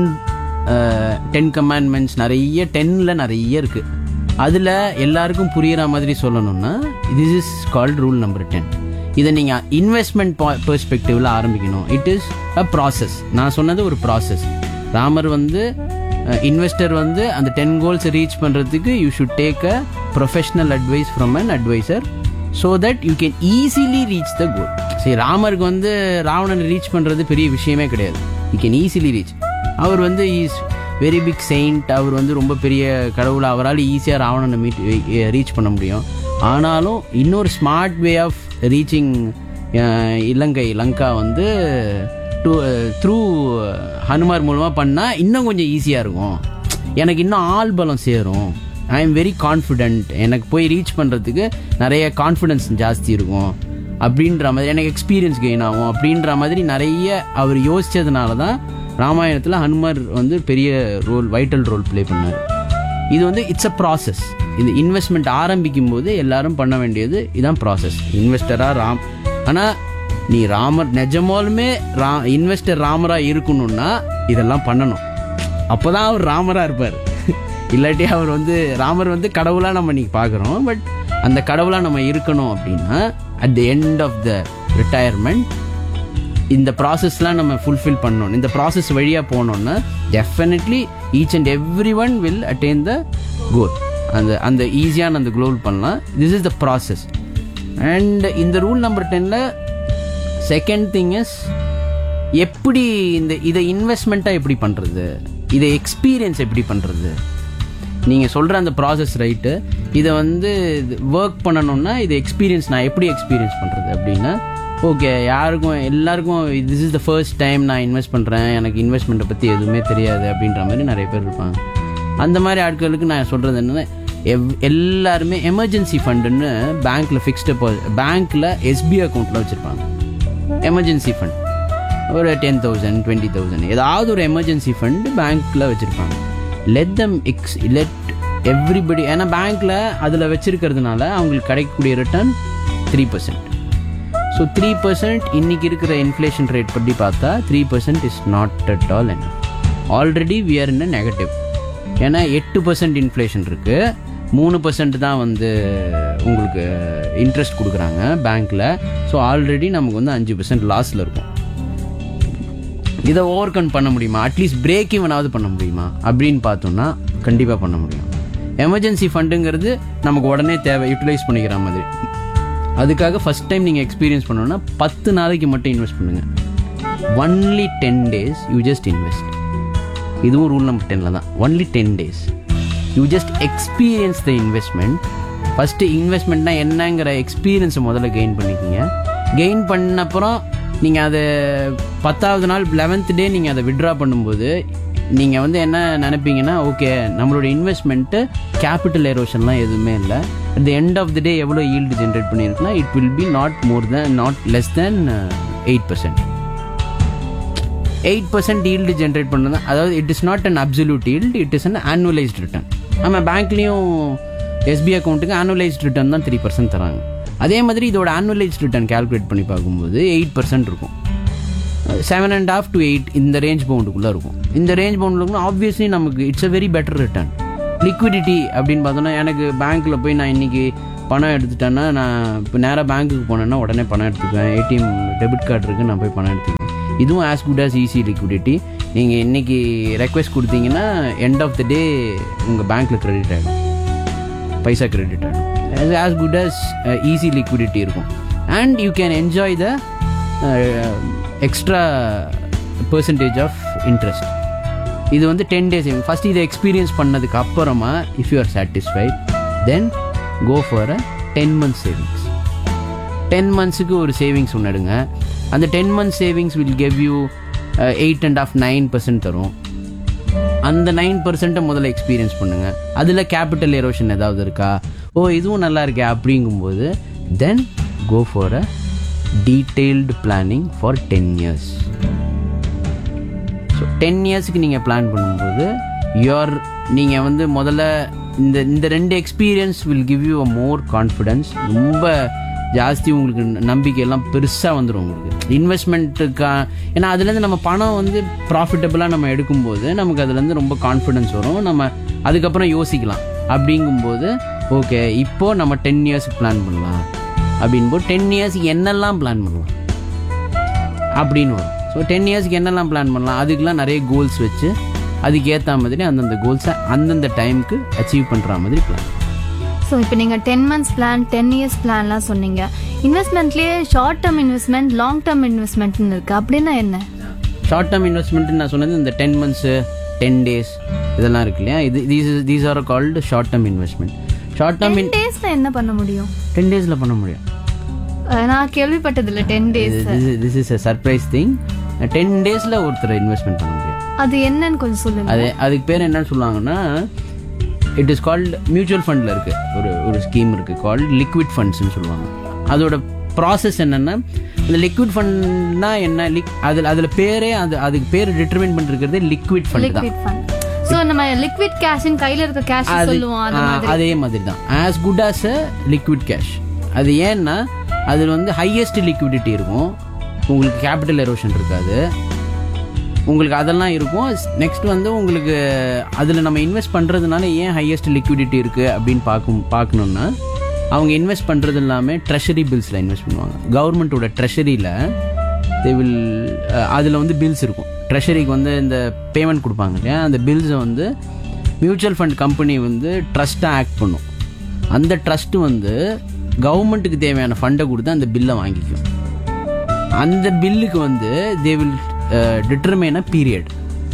டென் கமாண்ட்மெண்ட்ஸ் நிறைய டென்னில் நிறைய இருக்குது அதில் எல்லாருக்கும் புரியிற மாதிரி சொல்லணும்னா this is called rule number ten இதை நீங்கள் இன்வெஸ்ட்மெண்ட் பெர்ஸ்பெக்டிவில் ஆரம்பிக்கணும் இட் இஸ் அ ப்ராசஸ் நான் சொன்னது ஒரு ப்ராசஸ் ராமர் வந்து இன்வெஸ்டர் வந்து அந்த டென் கோல்ஸை ரீச் பண்ணுறதுக்கு you should take a professional advice from an advisor so that you can easily reach the goal சரி ராமருக்கு வந்து ராவணனை ரீச் பண்ணுறது பெரிய விஷயமே கிடையாது யூ கேன் ஈஸிலி ரீச் அவர் வந்து இஸ் வெரி பிக் செயின்ட் அவர் வந்து ரொம்ப பெரிய கடவுள் அவரால் ஈஸியாக ராவணனை மீட் ரீச் பண்ண முடியும் ஆனாலும் இன்னொரு smart way of reaching Ilangai Lanka வந்து டு த்ரூ ஹனுமார் மூலமாக பண்ணால் இன்னும் கொஞ்சம் ஈஸியாக இருக்கும் எனக்கு இன்னும் ஆள் பலம் சேரும் ஐ எம் வெரி கான்ஃபிடென்ட் எனக்கு போய் ரீச் பண்ணுறதுக்கு நிறைய கான்ஃபிடென்ஸ் ஜாஸ்தி இருக்கும் அப்படின்ற மாதிரி எனக்கு எக்ஸ்பீரியன்ஸ் கெயின் ஆகும் அப்படின்ற மாதிரி நிறைய அவர் யோசிச்சதுனால தான் ராமாயணத்தில் ஹனுமார் வந்து பெரிய ரோல் வைட்டல் ரோல் ப்ளே பண்ணார் இது வந்து இட்ஸ் அ ப்ராசஸ் இந்த இன்வெஸ்ட்மெண்ட் ஆரம்பிக்கும் போது எல்லாரும் பண்ண வேண்டியது இதான் ப்ராசஸ் இன்வெஸ்டராக ராம் ஆனால் நீ ராமர் நிஜமாலுமே ரா இன்வெஸ்டர் ராமராக இருக்கணும்னா இதெல்லாம் பண்ணணும் அப்போ தான் அவர் ராமராக இருப்பார் இல்லாட்டி அவர் வந்து ராமர் வந்து கடவுளாக நம்ம இன்னைக்கு பார்க்குறோம் பட் அந்த கடவுளாக நம்ம இருக்கணும் அப்படின்னா at the end of the retirement இந்த ப்ராசஸ்லாம் நம்ம ஃபுல்ஃபில் பண்ணணும் இந்த ப்ராசஸ் வழியாக போனோம்னா definitely each and every one will attain the goal அந்த அந்த ஈஸியான அந்த கோல் பண்ணலாம் this is the process and இந்த ரூல் நம்பர் டென்னில் செகண்ட் திங் இஸ் எப்படி இந்த இதை இன்வெஸ்ட்மெண்ட்டாக எப்படி பண்ணுறது இதை எக்ஸ்பீரியன்ஸ் எப்படி பண்ணுறது நீங்கள் சொல்கிற அந்த ப்ராசஸ் ரைட்டு இதை வந்து ஒர்க் பண்ணணும்னா இது எக்ஸ்பீரியன்ஸ் நான் எப்படி எக்ஸ்பீரியன்ஸ் பண்ணுறது அப்படின்னா ஓகே யாருக்கும் எல்லாருக்கும் this is the first time நான் இன்வெஸ்ட் பண்ணுறேன் எனக்கு இன்வெஸ்ட்மெண்ட்டை பற்றி எதுவுமே தெரியாது அப்படின்ற மாதிரி நிறைய பேர் இருப்பாங்க அந்த மாதிரி ஆட்களுக்கு நான் சொல்கிறது என்னென்னா எவ் எல்லாருமே எமர்ஜென்சி ஃபண்டுன்னு பேங்க்கில் ஃபிக்ஸ்டு பேங்க்கில் எஸ்பி அக்கௌண்ட்டில் வச்சுருப்பாங்க எமர்ஜென்சி ஃபண்ட் ஒரு டென் தௌசண்ட் டுவெண்ட்டி தௌசண்ட் ஏதாவது ஒரு எமர்ஜென்சி ஃபண்டு பேங்க்கில் வச்சுருப்பாங்க லெட் தம் எக்ஸ் லெட் எவ்ரிபடி ஏன்னா பேங்க்கில் அதில் வச்சிருக்கிறதுனால அவங்களுக்கு கிடைக்கக்கூடிய return three percent so three percent இன்னைக்கு இருக்கிற இன்ஃப்ளேஷன் ரேட் படி பார்த்தா three percent is not at all என்ன already we are in negative ஏன்னா எட்டு பர்சன்ட் இன்ஃப்ளேஷன் இருக்குது மூணு பர்சன்ட் தான் வந்து உங்களுக்கு இன்ட்ரெஸ்ட் கொடுக்குறாங்க பேங்க்கில் ஸோ ஆல்ரெடி நமக்கு வந்து அஞ்சு பர்சன்ட் லாஸில் இருக்கும் இதை ஓவர் கம் பண்ண முடியுமா அட்லீஸ்ட் பிரேக் ஈவனாவது பண்ண முடியுமா அப்படின்னு பார்த்தோம்னா கண்டிப்பாக பண்ண முடியும் எமர்ஜென்சி ஃபண்டுங்கிறது நமக்கு உடனே தேவை யூட்டிலைஸ் பண்ணிக்கிற மாதிரி அதுக்காக ஃபஸ்ட் டைம் நீங்கள் எக்ஸ்பீரியன்ஸ் பண்ணணும்னா பத்து நாளைக்கு மட்டும் இன்வெஸ்ட் பண்ணுங்கள் only ten days you just invest இதுவும் ரூல் நம்பர் டென்னில் தான் only ten days you just experience the investment first இன்வெஸ்ட்மெண்ட்னா என்னங்கிற எக்ஸ்பீரியன்ஸை முதல்ல கெயின் பண்ணிக்கிங்க கெயின் பண்ண அப்புறம் நீங்கள் அதை பத்தாவது நாள் லெவன்த் டே நீங்கள் அதை விட்ரா பண்ணும்போது நீங்கள் வந்து என்ன நினைப்பீங்கன்னா ஓகே நம்மளோட இன்வெஸ்ட்மெண்ட்டு கேபிட்டல் எரோஷன்லாம் எதுவுமே இல்லை at the end of the day எவ்வளோ ஈல்டு ஜென்ரேட் பண்ணியிருக்குன்னா it will be not more than not less than eight percent eight percent yield generate பண்ணது அதாவது it is not an absolute yield it is an annualised return நம்ம பேங்க்லேயும் SB அக்கௌண்ட்டுக்கு annualised return தான் three percent தராங்க அதே மாதிரி இதோட ஆனுவலைஸ்ட் ரிட்டர்ன் கால்குலேட் பண்ணி பார்க்கும்போது எயிட் பர்சன்ட் இருக்கும் seven and half to eight இந்த ரேஞ்ச் பவுண்டுக்குள்ளே இருக்கும் இந்த ரேஞ்ச் பவுண்டில் இருக்கும் ஆப்வியஸ்லி நமக்கு it's a very better return liquidity அப்படின்னு பார்த்தோன்னா எனக்கு பேங்க்கில் போய் நான் இன்னைக்கு பணம் எடுத்துட்டேன்னா நான் இப்போ நேராக பேங்க்குக்கு போனேன்னா உடனே பணம் எடுத்துக்குவேன் ஏடிஎம் டெபிட் கார்டு இருக்குது நான் போய் பணம் எடுத்துக்குவேன் இதுவும் as good as easy liquidity நீங்கள் இன்னைக்கு ரெக்வெஸ்ட் கொடுத்தீங்கன்னா எண்ட் ஆஃப் த டே உங்கள் பேங்க்கில் கிரெடிட் ஆகிடும் பைசா கிரெடிட் ஆகிடும் as good as easy liquidity இருக்கும் and you can enjoy the extra percentage of interest இது வந்து டென் டேஸ் ஃபஸ்ட் இதை எக்ஸ்பீரியன்ஸ் பண்ணதுக்கு அப்புறமா if you are satisfied then go for a ten months savings ten மந்த்ஸுக்கு ஒரு savings ஒன்று எடுங்க அந்த ten months savings will give you eight and half nine percent தரும் அந்த நைன் பர்சன்ட்டை முதல்ல எக்ஸ்பீரியன்ஸ் பண்ணுங்க அதில் கேபிட்டல் எரோஷன் ஏதாவது இருக்கா ஓ இதுவும் நல்லா இருக்கே அப்படிங்கும்போது then go for a detailed planning for ten years so ten இயர்ஸ்க்கு நீங்கள் பிளான் பண்ணும்போது யுவர் நீங்கள் வந்து முதல்ல இந்த இந்த ரெண்டு experience will give you a more confidence ரொம்ப ஜாஸ்தி உங்களுக்கு நம்பிக்கை எல்லாம் பெருசாக வந்துடும் உங்களுக்கு இன்வெஸ்ட்மெண்ட்டுக்கா ஏன்னா அதுலேருந்து நம்ம பணம் வந்து ப்ராஃபிட்டபுளாக நம்ம எடுக்கும்போது நமக்கு அதுலேருந்து ரொம்ப கான்ஃபிடென்ஸ் வரும் நம்ம அதுக்கப்புறம் யோசிக்கலாம் அப்படிங்கும்போது ஓகே இப்போ நம்ம டென் இயர்ஸ்க்கு பிளான் பண்ணலாம் அப்படின்போது டென் இயர்ஸ்க்கு என்னெல்லாம் பிளான் பண்ணலாம் அப்படின்னு வரும் ஸோ டென் இயர்ஸ்க்கு என்னெல்லாம் பிளான் பண்ணலாம் அதுக்கெலாம் நிறைய கோல்ஸ் வச்சு அதுக்கு ஏற்ற மாதிரி அந்தந்த கோல்ஸை அந்தந்த டைமுக்கு அச்சீவ் பண்ணுற மாதிரி பிளான் ஸோ இப்போ நீங்கள் ten months plan ten years பிளான்லாம் சொன்னீங்க இன்வெஸ்ட்மெண்ட்லேயே short term investment long term இன்வெஸ்ட்மெண்ட்னு இருக்கு அப்படின்னா என்ன ஷார்ட் டேர்ம் இன்வெஸ்ட்மெண்ட் நான் சொன்னது இந்த டென் மந்த்ஸு டென் டேஸ் இதெல்லாம் இருக்கு இல்லையா இது these these are called short term investment short term ten டேஸில் என்ன பண்ண முடியும் டென் டேஸில் பண்ண முடியும் அஹ் நான் கேள்விப்பட்டதில்ல ten days this is a surprise thing ten டேஸில் ஒருத்தர் இன்வெஸ்ட்மெண்ட் பண்ண முடியும் அது என்னன்னு கொஞ்சம் சொல்லுங்க அது அதுக்கு பேர் என்னன்னு சொல்லுவாங்கன்னா இட் இஸ் கால்டு மியூச்சுவல் ஃபண்டில் இருக்கு ஒரு ஒரு ஸ்கீம் இருக்கு கால்டு லிக்விட் ஃபண்ட்ஸ்னு சொல்லுவாங்க அதோட ப்ராசஸ் என்னன்னா இந்த லிக்விட் ஃபண்ட்னா என்ன லிக் அதில் அதில் பேரே அது அதுக்கு பேர் டிட்டர்மைன் பண்ணிருக்கிறது லிக்விட் ஃபண்ட் தான் லிக்விட் ஃபண்ட் ஸோ நம்ம லிக்விட் கேஷின் கையில இருக்க கேஷ் அது சொல்லுவோம் அந்த ஆ, மாதிரி அதே மாதிரி தான் as good as a liquid cash அது ஏன்னா அதில் வந்து ஹையஸ்ட் லிக்விடிட்டி இருக்கும் உங்களுக்கு கேபிட்டல் எரோஷன் இருக்காது உங்களுக்கு அதெல்லாம் இருக்கும் நெக்ஸ்ட் வந்து உங்களுக்கு அதில் நம்ம இன்வெஸ்ட் பண்ணுறதுனால ஏன் ஹையஸ்ட் லிக்விடிட்டி இருக்குது அப்படின்னு பார்க்கும் பார்க்கணுன்னா அவங்க இன்வெஸ்ட் பண்ணுறது எல்லாமே ட்ரெஷரி பில்ஸில் இன்வெஸ்ட் பண்ணுவாங்க கவர்மெண்ட்டோட ட்ரெஷரியில் தே வில் அதில் வந்து பில்ஸ் இருக்கும் ட்ரெஷரிக்கு வந்து இந்த பேமெண்ட் கொடுப்பாங்க இல்லையா அந்த பில்ஸை வந்து மியூச்சுவல் ஃபண்ட் கம்பெனி வந்து ட்ரஸ்ட்டாக ஆக்ட் பண்ணும் அந்த ட்ரஸ்ட்டு வந்து கவர்மெண்ட்டுக்கு தேவையான ஃபண்டை கொடுத்து அந்த பில்லை வாங்கிக்கும் அந்த பில்லுக்கு வந்து they will determine a period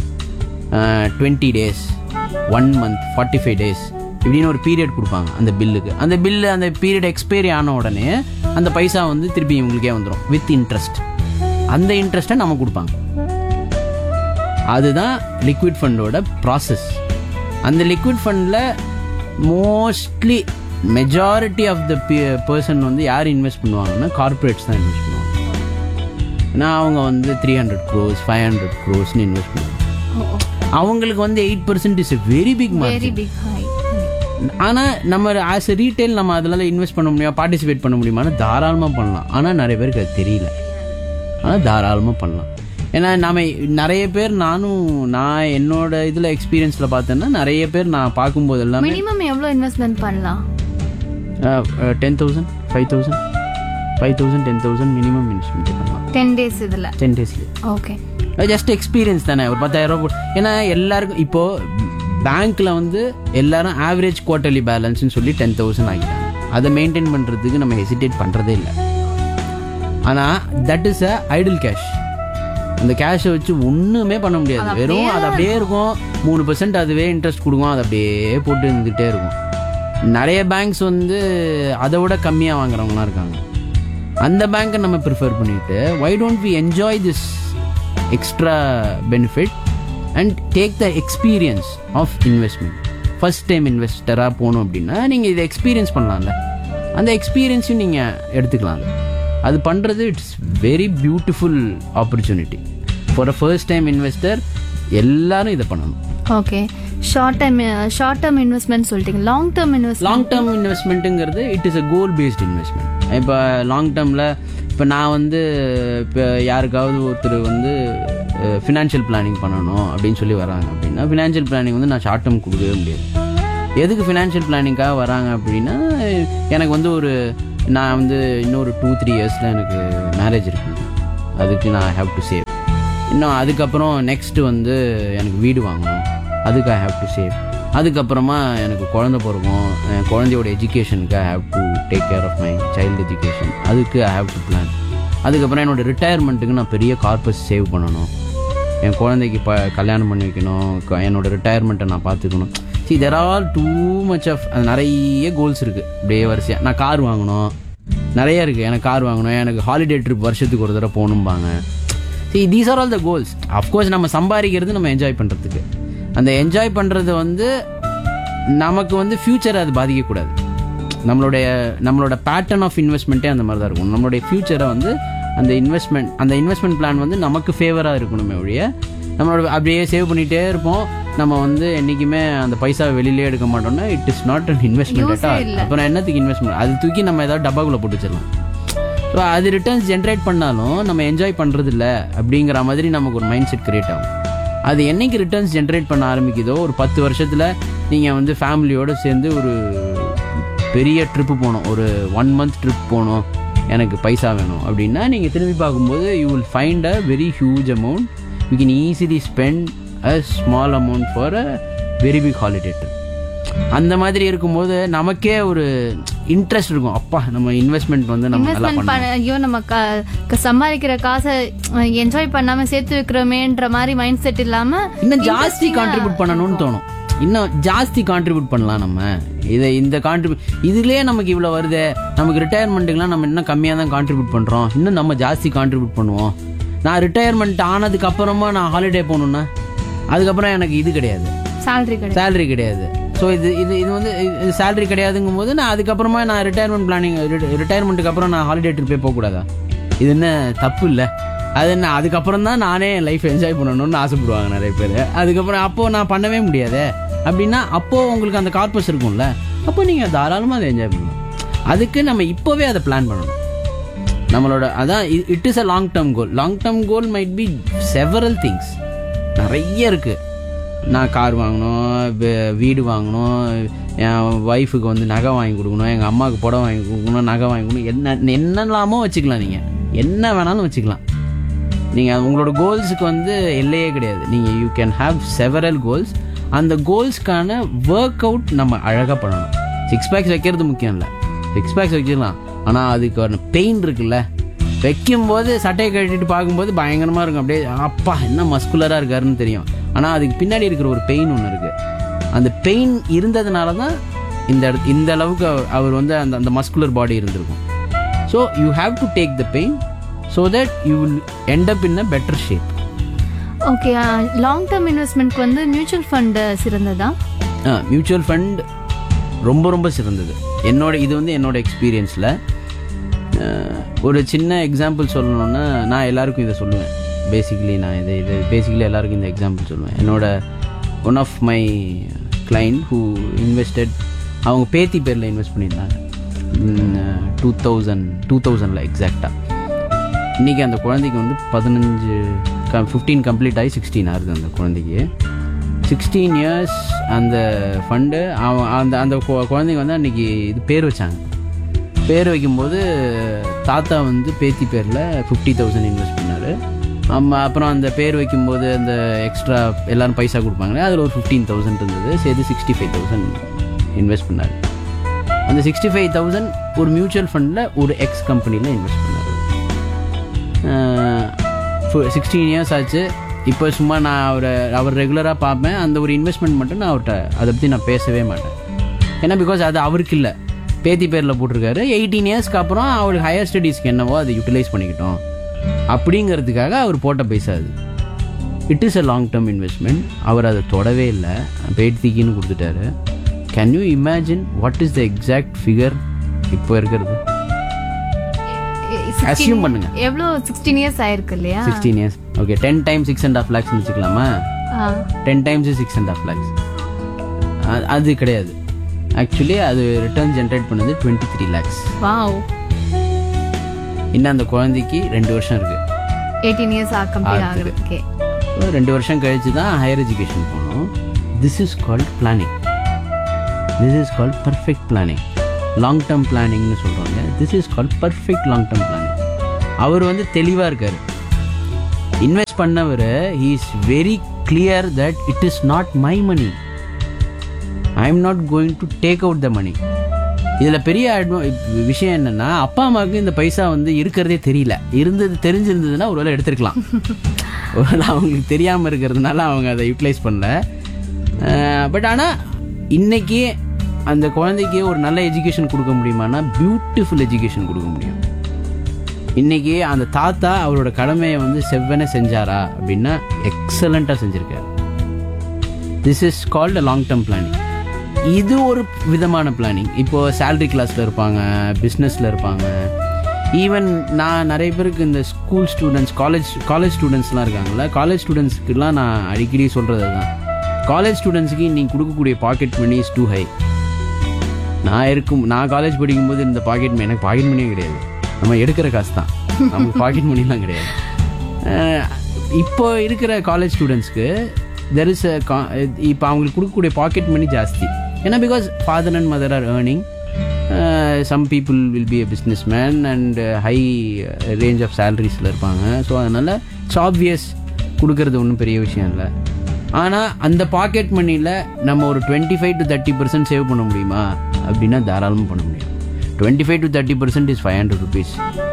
twenty days one month forty five days இப்படின்னு ஒரு பீரியட் கொடுப்பாங்க அந்த பில்லுக்கு அந்த பில்லு அந்த பீரியட் எக்ஸ்பைரி ஆன உடனே அந்த பைசா வந்து திருப்பி இவங்களுக்கே வந்துடும் வித் இன்ட்ரெஸ்ட் அந்த இன்ட்ரெஸ்ட்டை நம்ம கொடுப்பாங்க அதுதான் லிக்விட் ஃபண்டோட ப்ராசஸ் அந்த லிக்விட் ஃபண்டில் mostly majority of the person வந்து யார் இன்வெஸ்ட் பண்ணுவாங்கன்னா கார்ப்பரேட்ஸ் தான் இன்வெஸ்ட் பண்ணுவாங்க ஏன்னா அவங்க வந்து three hundred crores five hundred க்ரோஸ்னு இன்வெஸ்ட் பண்ணுவாங்க அவங்களுக்கு வந்து eight percent is very big very market big high ஆனால் நம்ம ஆஸ் எ ரீட்டைல் நம்ம அதில் இன்வெஸ்ட் பண்ண முடியுமா பார்ட்டிசிபேட் பண்ண முடியுமான்னு தாராளமாக பண்ணலாம் ஆனால் நிறைய பேருக்கு அது தெரியல ஆனால் தாராளமாக பண்ணலாம் ஏன்னா நாம நிறைய பேர் நானும் நான் என்னோட இதில் எக்ஸ்பீரியன்ஸில் பார்த்தேன்னா நிறைய பேர் நான் பார்க்கும்போது எல்லாமே மினிமம் எவ்வளோ இன்வெஸ்ட்மெண்ட் பண்ணலாம் ten thousand five thousand five thousand ten thousand minimum investment பண்ணலாம் டென் டேஸ் இதில் டென் டேஸ்லேயே ஓகே ஜஸ்ட் எக்ஸ்பீரியன்ஸ் தானே ஒரு பத்தாயிரம் ரூபாய் போட்டு- ஏன்னா எல்லாருக்கும் இப்போ பேங்க்ல வந்து எல்லாரும் ஆவரேஜ் குவார்டர்லி பேலன்ஸ்னு சொல்லி டென் தௌசண்ட் ஆகிட்டாங்க அதை மெயின்டைன் பண்றதுக்கு நம்ம ஹெசிடேட் பண்றதே இல்லை ஆனா that is a idle cash அந்த கேஷை வச்சு ஒண்ணுமே பண்ண முடியாது வெறும் அது அப்படியே இருக்கும் மூணு பர்சன்ட் அதுவே இன்ட்ரெஸ்ட் கொடுக்கும் அது அப்படியே போட்டு இருந்துகிட்டே இருக்கும் நிறைய பேங்க்ஸ் வந்து அதை விட கம்மியாக வாங்குறவங்களாம் இருக்காங்க அந்த பேங்க்கை நம்ம ப்ரிஃபர் பண்ணிட்டு why don't we enjoy this extra benefit and take the experience of investment first time இன்வெஸ்டராக போகணும் அப்படின்னா நீங்கள் இதை எக்ஸ்பீரியன்ஸ் பண்ணலாம்ல அந்த எக்ஸ்பீரியன்ஸையும் நீங்கள் எடுத்துக்கலாம்ல அது பண்ணுறது it's very beautiful opportunity for a first time investor எல்லாரும் இதை பண்ணணும் okay short time short term investment சொல்லிட்டீங்க long term investment long term இன்வெஸ்ட்மெண்ட்டுங்கிறது it is a goal based investment இப்போ லாங் டேர்மில் இப்போ நான் வந்து இப்போ யாருக்காவது ஒருத்தர் வந்து ஃபினான்ஷியல் பிளானிங் பண்ணணும் அப்படின்னு சொல்லி வராங்க அப்படின்னா ஃபினான்ஷியல் பிளானிங் வந்து நான் ஷார்ட் டேர்ம் கொடுக்கவே முடியாது எதுக்கு ஃபினான்ஷியல் பிளானிங்காக வராங்க அப்படின்னா எனக்கு வந்து ஒரு நான் வந்து இன்னொரு டூ த்ரீ இயர்ஸில் எனக்கு மேரேஜ் இருக்குங்க அதுக்கு நான் ஹேவ் டு சேவ் இன்னும் அதுக்கப்புறம் நெக்ஸ்ட் வந்து எனக்கு வீடு வாங்கணும் அதுக்கு ஐ ஹேவ் டு சேவ் அதுக்கப்புறமா எனக்கு குழந்தை பிறக்கும் என் குழந்தையோட எஜுகேஷனுக்கு I have to take care of my child education அதுக்கு ஐ ஹேவ் டு பிளான் அதுக்கப்புறம் என்னோட ரிட்டையர்மெண்ட்டுக்கு நான் பெரிய கார்பஸ் சேவ் பண்ணணும் என் குழந்தைக்கு ப கல்யாணம் பண்ணி வைக்கணும் க- என்னோட ரிட்டையர்மெண்ட்டை நான் பார்த்துக்கணும் see there are all too much of நிறைய கோல்ஸ் இருக்குது அப்படியே வரிசையாக நான் கார் வாங்கணும் நிறைய இருக்குது எனக்கு கார் வாங்கணும் எனக்கு ஹாலிடே ட்ரிப் வருஷத்துக்கு ஒரு தடவை போகணும்பாங்க see these are all the goals of course நம்ம சம்பாதிக்கிறது நம்ம என்ஜாய் பண்ணுறதுக்கு அந்த என்ஜாய் பண்ணுறது வந்து நமக்கு வந்து ஃப்யூச்சரை அது பாதிக்கக்கூடாது நம்மளுடைய நம்மளோட பேட்டர்ன் ஆஃப் இன்வெஸ்ட்மெண்ட்டே அந்த மாதிரி தான் இருக்கும் நம்மளுடைய ஃப்யூச்சரை வந்து அந்த இன்வெஸ்ட்மெண்ட் அந்த இன்வெஸ்ட்மெண்ட் பிளான் வந்து நமக்கு ஃபேவராக இருக்கணுமே ஒழிய நம்மளோட அப்படியே சேவ் பண்ணிகிட்டே இருப்போம் நம்ம வந்து என்றைக்குமே அந்த பைசாவை வெளியிலே எடுக்க மாட்டோம்னா it is not an investment Use a இல்ல. அப்புறம் என்னத்துக்கு இன்வெஸ்ட்மெண்ட் அது தூக்கி நம்ம ஏதாவது டப்பாக்குள்ளே போட்டு வச்சிடலாம் ஸோ அது ரிட்டர்ன்ஸ் ஜென்ரேட் பண்ணாலும் நம்ம என்ஜாய் பண்ணுறது இல்ல அப்படிங்கிற மாதிரி நமக்கு ஒரு மைண்ட் செட் கிரியேட் ஆகும் அது என்னைக்கு ரிட்டர்ன்ஸ் ஜென்ரேட் பண்ண ஆரம்பிக்குதோ ஒரு பத்து வருஷத்தில் நீங்கள் வந்து ஃபேமிலியோடு சேர்ந்து ஒரு பெரிய ட்ரிப்பு போகணும் ஒரு ஒன் மந்த் ட்ரிப் போகணும் எனக்கு பைசா வேணும் அப்படின்னா நீங்கள் திரும்பி பார்க்கும்போது you will find a very huge amount you can easily spend a small amount for a very big holiday trip அந்த மாதிரி இருக்கும்போது நமக்கே ஒரு இன்ட்ரெஸ்ட் இருக்கும் அப்பா நம்ம இன்வெஸ்ட்மெண்ட் வந்து நம்ம நல்லா இன்வெஸ்ட்மெண்ட் பண்ணணும் பண்ண ஐயோ நம்ம க- க- சம்பாதிக்கிற காசை என்ஜாய் பண்ணாம சேர்த்து வைக்கிறோமேன்ற மாதிரி மைண்ட் செட் இல்லாம இன்னும் ஜாஸ்தி interesting-ஆ கான்ட்ரிபியூட் பண்ணணும்னு தோணும் இன்னும் ஜாஸ்தி கான்ட்ரிபியூட் பண்ணலாம் நம்ம இதை இந்த கான்ட்ரிபியூட் இதுலயே நமக்கு இவ்வளோ வருதே நமக்கு ரிட்டையர்மெண்ட்டுக்குலாம் நம்ம இன்னும் கம்மியாக தான் கான்ட்ரிபியூட் பண்ணுறோம் இன்னும் நம்ம ஜாஸ்தி கான்ட்ரிபியூட் பண்ணுவோம் நான் ரிட்டையர்மெண்ட் ஆனதுக்கு அப்புறமா நான் ஹாலிடே போகணுன்னா அதுக்கப்புறம் எனக்கு இது கிடையாது salary கிடையாது சேலரி கிடையாது ஸோ இது இது இது வந்து இது சேலரி கிடையாதுங்கும் போது நான் அதுக்கப்புறமா நான் ரிட்டையர்மெண்ட் பிளானிங் ரிட்டையர்மெண்ட்டுக்கு அப்புறம் நான் ஹாலிடே ட்ரிப்பே போகக்கூடாதா இது என்ன தப்பு இல்லை அது என்ன அதுக்கப்புறம் தான் நானே என் லைஃப் என்ஜாய் பண்ணணும்னு ஆசைப்படுவாங்க நிறைய பேர் அதுக்கப்புறம் அப்போ நான் பண்ணவே முடியாதே அப்படின்னா அப்போ உங்களுக்கு அந்த கார்பஸ் இருக்கும்ல அப்போ நீங்கள் தாராளமாக அதை என்ஜாய் பண்ணலாம் அதுக்கு நம்ம இப்போவே அதை பிளான் பண்ணணும் நம்மளோட அதான் it is a long term goal long term goal might be several things நிறைய இருக்கு நான் கார் வாங்கணும் வே- வீடு வாங்கணும் என் ஒய்ஃபுக்கு வந்து நகை வாங்கி கொடுக்கணும் எங்கள் அம்மாவுக்கு புடவை வாங்கி கொடுக்கணும் நகை வாங்கி கொடுக்கணும் என்ன என்னெல்லாமோ வச்சுக்கலாம் நீங்கள் என்ன வேணாலும் வச்சுக்கலாம் நீங்கள் உங்களோட கோல்ஸுக்கு வந்து எல்லையே கிடையாது நீங்கள் you can have several goals அந்த கோல்ஸ்க்கான ஒர்க் அவுட் நம்ம அழகாக பண்ணணும் சிக்ஸ் பேக்ஸ் வைக்கிறது முக்கியம் இல்லை சிக்ஸ் பேக்ஸ் வைக்கலாம் ஆனால் அதுக்கு பெயின் இருக்குல்ல வைக்கும்போது சட்டையை கட்டிட்டு பார்க்கும்போது பயங்கரமாக இருக்கும் அப்படியே அப்பா என்ன மஸ்குலராக இருக்காருன்னு தெரியும் ஆனால் அதுக்கு பின்னாடி இருக்கிற ஒரு பெயின் ஒன்று இருக்குது அந்த பெயின் இருந்ததுனால தான் இந்த இடத்து இந்த அளவுக்கு அவர்- அவர் வந்து அந்த அந்த மஸ்குலர் பாடி இருந்திருக்கும் so you have to take the pain so that you will end up in a better shape okay long term இன்வெஸ்ட்மெண்ட்க்கு வந்து மியூச்சுவல் ஃபண்ட் சிறந்ததா மியூச்சுவல் ஃபண்ட் ரொம்ப ரொம்ப சிறந்தது என்னோட இது வந்து என்னோட எக்ஸ்பீரியன்ஸில் ஒரு சின்ன எக்ஸாம்பிள் சொல்லணும்னா நான் எல்லாருக்கும் இதை சொல்லுவேன் பேசிக்கலி நான் இதை இது பேசிக்கலி எல்லாருக்கும் இந்த எக்ஸாம்பிள் சொல்லுவேன் என்னோட one of my client who invested அவங்க பேத்தி பேரில் இன்வெஸ்ட் பண்ணியிருந்தாங்க டூ தௌசண்ட் டூ தௌசண்டில் எக்ஸாக்டாக இன்றைக்கி அந்த குழந்தைக்கு வந்து பதினஞ்சு ஃபிஃப்டீன் கம்ப்ளீட் ஆகி சிக்ஸ்டீன் ஆகுது அந்த குழந்தைக்கு சிக்ஸ்டீன் இயர்ஸ் அந்த ஃபண்டு அவன் அந்த அந்த கு- குழந்தைங்க வந்து அன்றைக்கி இது பேர் வச்சாங்க பேர் வைக்கும்போது தாத்தா வந்து பேத்தி பேரில் ஃபிஃப்டி தௌசண்ட் இன்வெஸ்ட் பண்ணார் ஆமாம் அப்புறம் அந்த பேர் வைக்கும்போது அந்த எக்ஸ்ட்ரா எல்லாரும் பைசா கொடுப்பாங்களே அதில் ஒரு ஃபிஃப்டீன் தௌசண்ட் இருந்தது சேர்த்து சிக்ஸ்டி ஃபைவ் தௌசண்ட் இன்வெஸ்ட் பண்ணார் அந்த சிக்ஸ்டி ஃபைவ் தௌசண்ட் ஒரு மியூச்சுவல் ஃபண்டில் ஒரு எக்ஸ் கம்பெனியில் இன்வெஸ்ட் பண்ணார் சிக்ஸ்டீன் இயர்ஸ் ஆச்சு இப்போ சும்மா நான் அவரை அவர் ரெகுலராக பார்ப்பேன் அந்த ஒரு இன்வெஸ்ட்மெண்ட் மட்டும் நான் அவர்கிட்ட அதை பற்றி நான் பேசவே மாட்டேன் ஏன்னா பிகாஸ் அது அவருக்கு இல்லை பேத்தி பேரில் போட்டிருக்காரு எயிட்டீன் இயர்ஸ்க்கு அப்புறம் அவருக்கு ஹையர் ஸ்டடீஸ்க்கு என்னவோ அதை யூட்டிலைஸ் பண்ணிக்கிட்டோம் அப்படிங்கிறதுக்காக அவர் போட்ட பைசா அது it is a long term investment அவர் அதை தொடவே இல்லை பேத்திக்கின்னு கொடுத்துட்டாரு can you imagine what is the exact figure இப்போ இருக்கிறது Assume பண்ணுங்க. எவ்வளோ சிக்ஸ்டீன் இயர்ஸ் ஆயிருக்கு இல்லையா sixteen years okay ten time six and half லேக்ஸ்னு வச்சுக்கலாமா ஆ. Ten times six and half lakhs அது கிடையாது ஆக்சுவலி அது ரிட்டர்ன் ஜென்ரேட் பண்ணது டுவெண்ட்டி த்ரீ லேக்ஸ் வாவ் இன்னும் அந்த குழந்தைக்கு ரெண்டு வருஷம் இருக்கு எயிட்டீன் இயர்ஸ் கம்ப்ளீட் ஆகுறதுக்கு. ஆகிறதுக்கே So, ரெண்டு வருஷம் கழிச்சு தான் ஹையர் எஜுகேஷன் போகணும் this is called planning this is called perfect planning long term பிளானிங்னு சொல்கிறாங்க this is called perfect long term planning அவர் வந்து தெளிவாக இருக்கார் இன்வெஸ்ட் பண்ணவர் he is very clear that it is not my money I am not going to take out the money இதில் பெரிய adva- விஷயம் என்னன்னா அப்பா அம்மாவுக்கு இந்த பைசா வந்து இருக்கிறதே தெரியல இருந்தது தெரிஞ்சிருந்ததுன்னா ஒருவேளை எடுத்திருக்கலாம் ஒருவேளை அவங்களுக்கு தெரியாமல் இருக்கிறதுனால அவங்க அதை யூட்டிலைஸ் பண்ணல பட் ஆனால் இன்னைக்கு அந்த குழந்தைக்கு ஒரு நல்ல எஜுகேஷன் கொடுக்க முடியுமானா பியூட்டிஃபுல் எஜுகேஷன் கொடுக்க முடியும் இன்னைக்கு அந்த தாத்தா அவரோட கடமையை வந்து செவ்வனே செஞ்சாரா அப்படின்னா எக்ஸலண்ட்டாக செஞ்சிருக்காரு this is called a long term planning இது ஒரு விதமான பிளானிங் இப்போ சேலரி கிளாஸில் இருப்பாங்க பிஸ்னஸில் இருப்பாங்க ஈவன் நான் நிறைய பேருக்கு இந்த ஸ்கூல் ஸ்டூடெண்ட்ஸ் காலேஜ் காலேஜ் ஸ்டூடெண்ட்ஸ்லாம் இருக்காங்கல்ல காலேஜ் ஸ்டூடெண்ட்ஸ்க்குலாம் நான் அடிக்கடி சொல்கிறது தான் காலேஜ் ஸ்டூடெண்ட்ஸுக்கு நீங்கள் கொடுக்கக்கூடிய pocket money is too high நான் இருக்கும் நான் காலேஜ் படிக்கும்போது இந்த பாக்கெட் மணி எனக்கு பாக்கெட் மணியே கிடையாது நம்ம எடுக்கிற காசு தான் நமக்கு பாக்கெட் மணிலாம் கிடையாது அஹ் இப்போ இருக்கிற காலேஜ் ஸ்டூடெண்ட்ஸ்க்கு தெர் இஸ் இப்போ அவங்களுக்கு கொடுக்கக்கூடிய பாக்கெட் மணி ஜாஸ்தி ஏன்னா because father and mother are earning some people will be a business man and high range of சேலரிஸில் இருப்பாங்க ஸோ அதனால் இட்ஸ் ஆப்வியஸ் கொடுக்கறது ஒன்றும் பெரிய விஷயம் இல்லை ஆனால் அந்த பாக்கெட் மணியில் நம்ம ஒரு twenty five to thirty percent save பண்ண முடியுமா அப்படின்னா தாராளமாக பண்ண முடியும் twenty five to thirty percent is five hundred rupees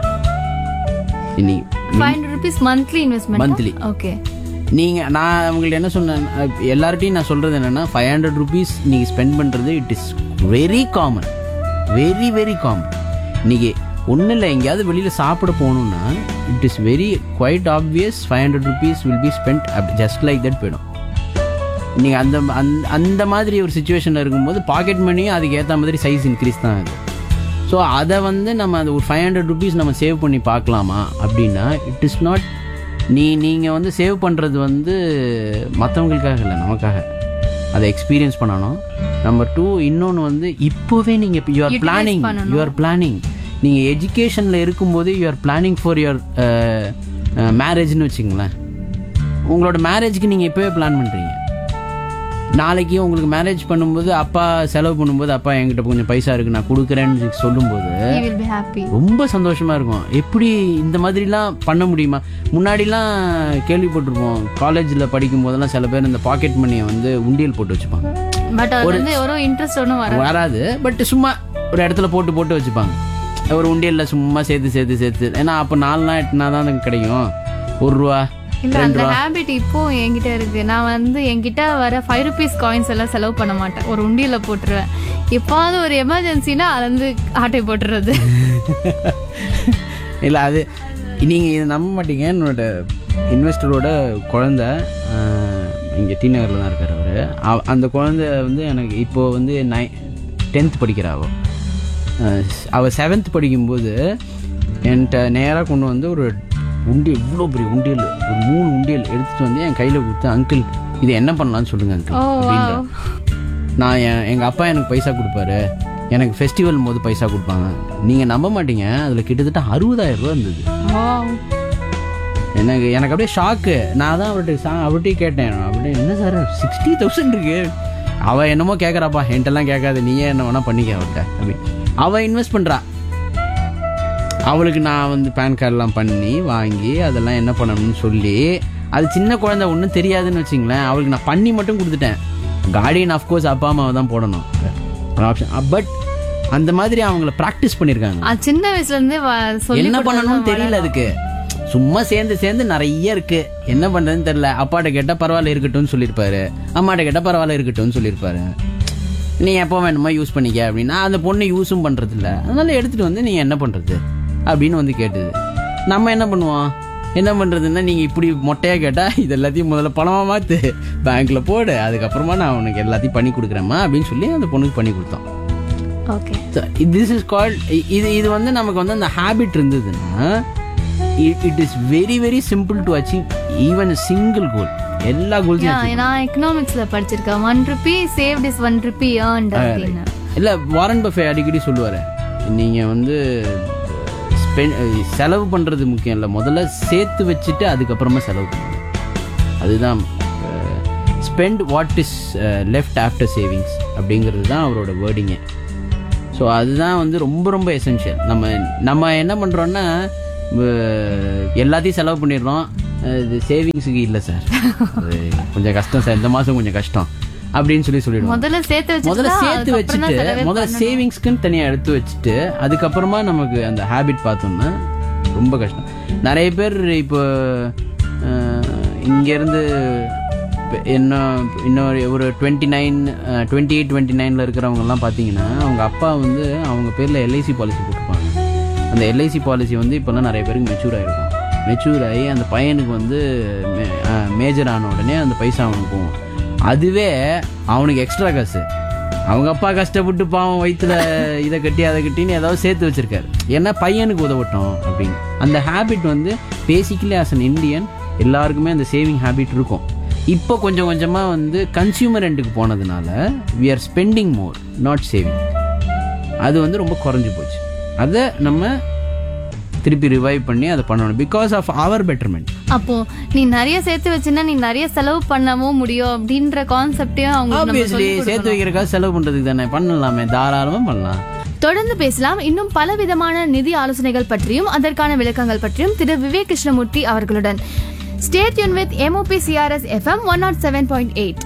இன்னைக்கு five hundred rupees monthly investment Monthly. Okay நீங்கள் நான் அவங்கள்ட்ட என்ன சொன்னேன் அஹ் எல்லார்ட்டையும் நான் சொல்கிறது என்னென்னா ஃபைவ் ஹண்ட்ரட் ருபீஸ் நீங்கள் ஸ்பெண்ட் பண்ணுறது it is very common very very common இன்னைக்கு ஒன்றும் இல்லை எங்கேயாவது வெளியில் சாப்பிட போகணுன்னா it is very quite obvious five hundred rupees will be spend just like that போயிடும் நீங்கள் அந்த அந்த அந்த மாதிரி ஒரு சுச்சுவேஷனில் இருக்கும்போது பாக்கெட் மணியும் அதுக்கு ஏற்ற மாதிரி சைஸ் இன்க்ரீஸ் தான் ஆகுது ஸோ அதை வந்து நம்ம அது ஒரு ஃபைவ் ஹண்ட்ரட் ருபீஸ் நம்ம சேவ் பண்ணி பார்க்கலாமா அப்படின்னா இட் இஸ் நாட் நீ நீங்கள் வந்து சேவ் பண்ணுறது வந்து மற்றவங்களுக்காக இல்லை நமக்காக அதை எக்ஸ்பீரியன்ஸ் பண்ணணும் நம்பர் டூ இன்னொன்று வந்து இப்போவே நீங்கள் யூ ஆர் Utilize பிளானிங் பண்ணணும். யூ ஆர் பிளானிங் நீங்கள் எஜுகேஷனில் இருக்கும்போது you are planning for your மேரேஜ்னு வச்சுங்களேன் உங்களோட மேரேஜ்க்கு நீங்கள் இப்போவே பிளான் பண்ணுறீங்க நாளைக்கு உங்களுக்கு மேரேஜ் பண்ணும்போது அப்பா செலவு பண்ணும்போது அப்பா என்கிட்ட கொஞ்சம் பைசா இருக்கு நான் கொடுக்குறேன்னு சொல்லும்போது யூ வில் பி ஹாப்பி ரொம்ப சந்தோஷமா இருக்கும் எப்படி இந்த மாதிரிலாம் பண்ண முடியுமா முன்னாடிலாம் கேள்விப்பட்டிருப்போம் காலேஜில் படிக்கும் போதெல்லாம் சில பேர் இந்த பாக்கெட் மணியை வந்து உண்டியல் போட்டு வச்சுப்பாங்க பட் அது வந்து ஒரு இன்ட்ரெஸ்ட் ஒன்றும் வராது வராது பட் சும்மா ஒரு இடத்துல போட்டு போட்டு வச்சுப்பாங்க ஒரு உண்டியல்ல சும்மா சேர்த்து சேர்த்து சேர்த்து ஏன்னா அப்போ நாலு நாள் எட்டுனா தான் எனக்கு கிடைக்கும் ஒரு ரூபா இல்ல ரெண்டு அந்த ரூபா ஹேபிட் இப்போ என்கிட்ட இருக்கு நான் வந்து என்கிட்ட வர ஃபைவ் ருபீஸ் காயின்ஸ் எல்லாம் செலவு பண்ண மாட்டேன் ஒரு உண்டியல போட்டுருவேன் எப்பாவது ஒரு எமர்ஜென்சினா அதுல இருந்து ஆட்டை போட்டுறது இல்லை அது நீங்கள் இதை நம்ப மாட்டீங்க என்னோட இன்வெஸ்டரோட குழந்த இங்கே டி நகரில் தான் இருக்கார் அவர் அந்த குழந்தை வந்து எனக்கு இப்போ வந்து நை டென்த் படிக்கிறாவோ அவள் செவன்த் படிக்கும்போது என்கிட்ட நேராக கொண்டு வந்து ஒரு உண்டியல் இவ்வளோ பெரிய உண்டியல் ஒரு மூணு உண்டியல் எடுத்துகிட்டு வந்து என் கையில் கொடுத்து அங்கிள் இது என்ன பண்ணலாம்னு சொல்லுங்க அங்கிள் ஓ அப்படின்ற நான் என் எங்கள் அப்பா எனக்கு பைசா கொடுப்பாரு எனக்கு ஃபெஸ்டிவல் போது பைசா கொடுப்பாங்க நீங்கள் நம்ப மாட்டீங்க அதில் கிட்டத்தட்ட அறுபதாயிரம் ரூபா இருந்தது எனக்கு எனக்கு அப்படியே ஷாக்கு நான் தான் அவர்கிட்ட சா அவர்கிட்டயே கேட்டேன் அப்படியே என்ன சார் சிக்ஸ்டி தௌசண்ட் இருக்கு அவள் என்னமோ கேட்குறாப்பா என்கிட்டலாம் கேட்காது நீயே என்ன வேணா பண்ணிக்க அவர்கிட்ட அப்படி அவள் இன்வெஸ்ட் பண்ணுறா அவளுக்கு நான் வந்து பேன் கார்டெலாம் பண்ணி வாங்கி அதெல்லாம் என்ன பண்ணணும்னு சொல்லி அது சின்ன குழந்தை ஒன்றும் தெரியாதுன்னு வச்சிங்களேன் அவளுக்கு நான் பண்ணி மட்டும் கொடுத்துட்டேன் கார்டியன் ஆஃப்கோர்ஸ் அப்பா அம்மாவை தான் போடணும் ஆப்ஷன் பட் அந்த மாதிரி அவங்கள ப்ராக்டிஸ் பண்ணியிருக்காங்க அது சின்ன வயசுல இருந்தே வ- சொல்லி என்ன கொடுத்தா பண்ணணும்னு தான் தெரியல வளரும். அதுக்கு சும்மா சேர்ந்து சேர்ந்து நிறைய இருக்கு என்ன பண்றதுன்னு தெரியல அப்பாட்ட கேட்டா பரவாயில்ல இருக்கட்டும்னு சொல்லியிருப்பாரு அம்மாட்ட கேட்டா பரவாயில்ல இருக்கட்டும்னு சொல்லியிருப்பாரு நீ எப்போ வேணுமோ யூஸ் பண்ணிக்க அப்படின்னா அந்த பொண்ணு யூஸும் பண்றது இல்ல அதனால எடுத்துட்டு வந்து நீ என்ன பண்றது அப்படின்னு வந்து கேட்டது நம்ம என்ன பண்ணுவோம் என்ன பண்றதுன்னா நீங்க இப்படி மொட்டையா கேட்டா இது எல்லாத்தையும் முதல்ல பணமா மாத்து பேங்க்ல போடு அதுக்கப்புறமா நான் உனக்கு எல்லாத்தையும் பண்ணி கொடுக்குறேம்மா அப்படின்னு சொல்லி அந்த பொண்ணுக்கு பண்ணி கொடுத்தோம் ஓகே திஸ் இஸ் கால்ட் இது இது வந்து நமக்கு வந்து அந்த ஹேபிட் இருந்ததுன்னா it is very very simple to achieve even single goal எல்லா Yeah, கோல்ஸும் நான் எக்கனாமிக்ஸ்ல படிச்சிருக்கேன் one rupee saved is one rupee earned அப்படின்னு இல்லை வாரன் பஃபே அடிக்கடி சொல்லுவார் நீங்கள் வந்து ஸ்பெண்ட் செலவு பண்ணுறது முக்கியம் இல்லை முதல்ல சேர்த்து வச்சுட்டு அதுக்கப்புறமா செலவு பண்ணுங்க அதுதான் spend what is left after savings அப்படிங்கிறது தான் அவரோட வேர்டிங்கே ஸோ அதுதான் வந்து ரொம்ப ரொம்ப எசென்ஷியல் நம்ம நம்ம என்ன பண்ணுறோன்னா எல்லாத்தையும் செலவு பண்ணிடுறோம் அஹ் இது சேவிங்ஸுக்கு இல்லை சார் அது கொஞ்சம் கஷ்டம் சார் இந்த மாதம் கொஞ்சம் கஷ்டம் அப்படின்னு சொல்லி சொல்லிடுவோம் முதல்ல சேர்த்து வச்சுட்டு முதல்ல தான் சேர்த்து அதுக்கப்புறம் தான் வச்சுட்டு செலவே முதல்ல பண்ணணும். சேவிங்ஸ்க்குன்னு தனியாக எடுத்து வச்சுட்டு அதுக்கப்புறமா நமக்கு அந்த ஹேபிட் பார்த்தோம்னா ரொம்ப கஷ்டம் நிறைய பேர் இப்போ அஹ், இங்கேருந்து இப்ப இன்னும் இன்னொரு ஒரு twenty nine twenty eight twenty நைனில் இருக்கிறவங்கலாம் பார்த்தீங்கன்னா அவங்க அப்பா வந்து அவங்க பேரில் எல்ஐசி பாலிசி போட்டிருப்பாங்க அந்த எல்ஐசி பாலிசி வந்து இப்போல்லாம் நிறைய பேருக்கு மெச்சூர் ஆகிருக்கும் மெச்சூர் ஆகி அந்த பையனுக்கு வந்து மேஜர் ஆன உடனே அந்த பைசா அவனுக்கு போகும் அதுவே அவனுக்கு எக்ஸ்ட்ரா காசு அவங்க அப்பா கஷ்டப்பட்டு பாவம் வயிற்றுல இதை கட்டி அதை கட்டின்னு ஏதாவது சேர்த்து வச்சிருக்காரு ஏன்னா பையனுக்கு உதவட்டும் அப்படின்னு அந்த ஹேபிட் வந்து பேசிக்கலி ஆஸ் அன் இந்தியன் எல்லாருக்குமே அந்த சேவிங் ஹேபிட் இருக்கும் இப்போ கொஞ்சம் கொஞ்சமாக வந்து கன்சியூமர் எண்டுக்கு போனதுனால we are spending more not saving அது வந்து ரொம்ப குறைஞ்சு போச்சு அதை நம்ம திருப்பி ரிவைவ் பண்ணி அதை பண்ணணும் பிகாஸ் ஆஃப் அவர் பெட்டர்மெண்ட் அப்போ நீ நிறைய சேர்த்து வச்சுன்னா நீ நிறைய செலவு பண்ணவும் முடியும் அப்படின்ற கான்செப்டையும் அவங்களுக்கு நம்ம ஆப்வியஸ்லி சொல்லிக் சேர்த்து கொடுக்கணும். வைக்கிறக்காக செலவு பண்ணுறதுக்கு தானே பண்ணலாமே தாராளமாக பண்ணலாம் தொடர்ந்து பேசலாம் இன்னும் பல விதமான நிதி ஆலோசனைகள் பற்றியும் அதற்கான விளக்கங்கள் பற்றியும் திரு விவேக் கிருஷ்ணமூர்த்தி அவர்களுடன் ஸ்டேட் யூன் with MOP CRS FM one not seven point eight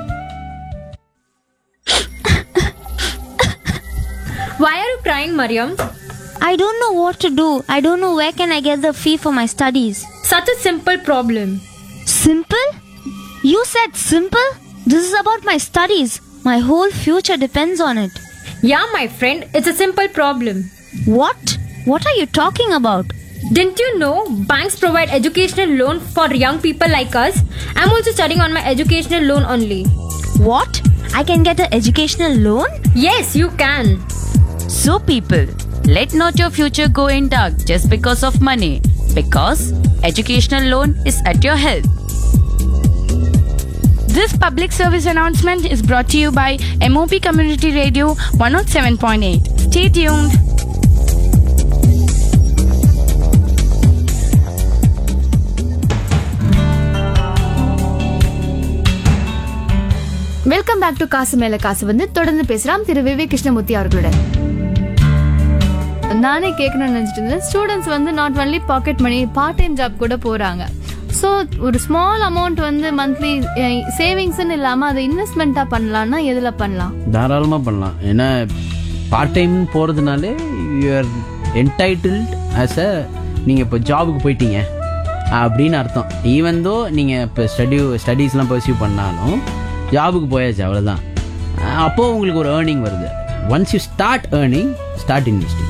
Why are you crying, Mariam? I don't know what to do. I don't know where can I get the fee for my studies. Such a simple problem. Simple? You said simple? This is about my studies. My whole future depends on it. Yeah, my friend, it's a simple problem. What? What are you talking about? Didn't you know banks provide educational loan for young people like us? I'm also studying on my educational loan only. What? I can get an educational loan? Yes, you can. So, people, let not your future go in dark just because of money, because educational loan is at your help. This public service announcement is brought to you by MOP Community Radio 107.8. Stay tuned. Welcome back to காசு மேல காசு வந்து தொடர்ந்து பேசலாம் திரு விவேக் கிருஷ்ணமூர்த்தி அவர்களுடன் நானே கேட்கணும்னு நினைச்சிட்டு இருந்தேன் ஸ்டூடெண்ட்ஸ் வந்து not only pocket money part time job கூட போறாங்க ஸோ ஒரு ஸ்மால் அமௌண்ட் வந்து மந்த்லி சேவிங்ஸ்னு இல்லாம அதை இன்வெஸ்ட்மெண்ட்டா பண்ணலாம்னா எதுல பண்ணலாம் தாராளமாக பண்ணலாம் ஏன்னா பார்ட் டைம் போகிறதுனாலே யூஆர் என்டைட்டில்ட் ஆஸ் அ நீங்கள் இப்போ ஜாபுக்கு போயிட்டீங்க அப்படின்னு அர்த்தம் ஈவன் தோ நீங்கள் இப்போ ஸ்டடி ஸ்டடீஸ்லாம் பர்சியூ பண்ணாலும் ஜாபுக்கு போயாச்சு அவ்வளோதான் அப்போது உங்களுக்கு ஒரு ஏர்னிங் வருது once you start earning start investing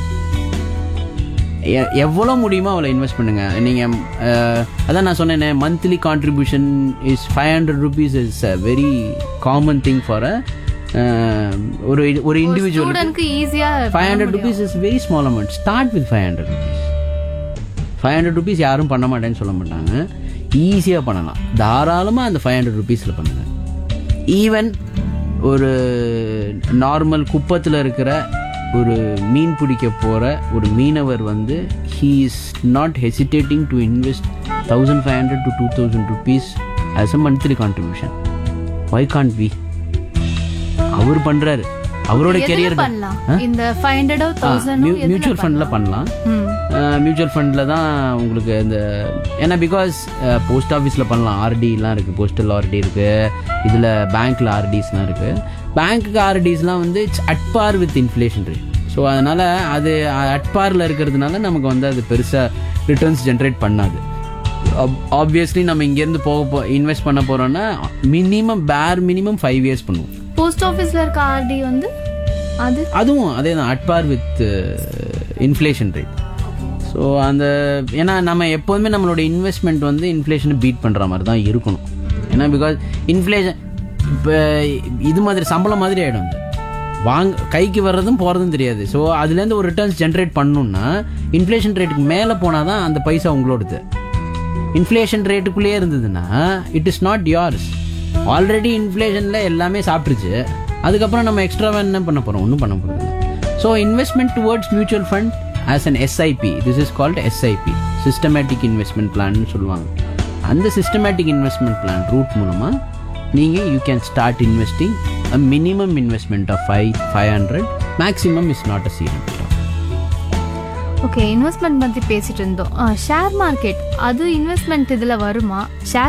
எவ்வளோ முடியுமோ அவ்வளோ இன்வெஸ்ட் பண்ணுங்க நீங்கள் அதான் நான் சொன்னேனே monthly contribution is five hundred rupees is a very common thing for a ஒரு ஒரு இண்டிவிஜுவல் ஸ்டூடெண்ட்க்கு ஈஸியா five hundred rupees is very small amount start with five hundred rupees five hundred rupees யாரும் பண்ண மாட்டேன்னு சொல்ல மாட்டாங்க ஈஸியாக பண்ணலாம் தாராளமாக அந்த ஃபைவ் ஹண்ட்ரட் ருபீஸில் பண்ணுங்க ஈவன் ஒரு நார்மல் குப்பத்தில் இருக்கிற ஒரு மீன் பிடிக்க போகிற ஒரு மீனவர் வந்து he is not hesitating to invest thousand five hundred to two thousand rupees as a monthly contribution why can't we அவர் பண்றாரு அவரோட எதுல கெரியர் பண்ணலாம் இந்த ஃபைவ் ஹண்ட்ரடோ தௌசண்ட் மியூச்சுவல் ஃபண்ட்ல பண்ணலாம் மியூச்சுவல் ஃபண்டில் தான் உங்களுக்கு இந்த ஏன்னா பிகாஸ் போஸ்ட் ஆஃபீஸில் பண்ணலாம் ஆர்டிலாம் இருக்குது போஸ்டல் ஆர்டி இருக்குது இதில் பேங்க்கில் ஆர்டிஸ்லாம் இருக்குது பேங்க்குக்கு ஆர்டிஸ்லாம் வந்து it's at par with inflation rate so அதனால் அது அட்பாரில் இருக்கிறதுனால நமக்கு வந்து அது பெருசாக ரிட்டர்ன்ஸ் ஜென்ரேட் பண்ணாது ஆப்வியஸ்லி நம்ம இங்கேருந்து போக போ இன்வெஸ்ட் பண்ண போகிறோன்னா மினிமம் பேர் மினிமம் ஃபைவ் இயர்ஸ் பண்ணுவோம் போஸ்ட் ஆபீஸ்ல இருக்க ஆர்டி வந்து அது அதுவும் அதே தான் at par with inflation rate so அந்த ஏன்னா நம்ம எப்போதுமே நம்மளோட இன்வெஸ்ட்மெண்ட் வந்து இன்ஃப்ளேஷனை பீட் பண்ணுற மாதிரி தான் இருக்கணும் ஏன்னா பிகாஸ் இன்ஃப்ளேஷன் இப்போ இது மாதிரி சம்பளம் மாதிரி ஆகிடும் அது வாங்க கைக்கு வர்றதும் போகிறதும் தெரியாது ஸோ அதுலேருந்து ஒரு ரிட்டர்ன்ஸ் ஜென்ரேட் பண்ணணும்னா இன்ஃப்ளேஷன் ரேட்டுக்கு மேலே போனால் தான் அந்த பைசா உங்களோடது இன்ஃப்ளேஷன் ரேட்டுக்குள்ளேயே இருந்ததுன்னா it is not yours already இன்ஃப்ளேஷனில் எல்லாமே சாப்பிட்ருச்சு அதுக்கப்புறம் நம்ம எக்ஸ்ட்ராவாக என்ன பண்ண போகிறோம் ஒன்றும் பண்ண போகிறது so investment towards mutual fund as an SIP this is called SIP systematic investment பிளான்னு சொல்லுவாங்க அந்த சிஸ்டமேட்டிக் இன்வெஸ்ட்மெண்ட் பிளான் ரூட் மூலமாக நீங்கள் you can start investing minimum investment of five five hundred maximum is not a சீரன் okay investment பத்தி பேசிட்டு இருந்தோம் share market அது இன்வெஸ்ட்மெண்ட் இதுல வருமா ஷேர்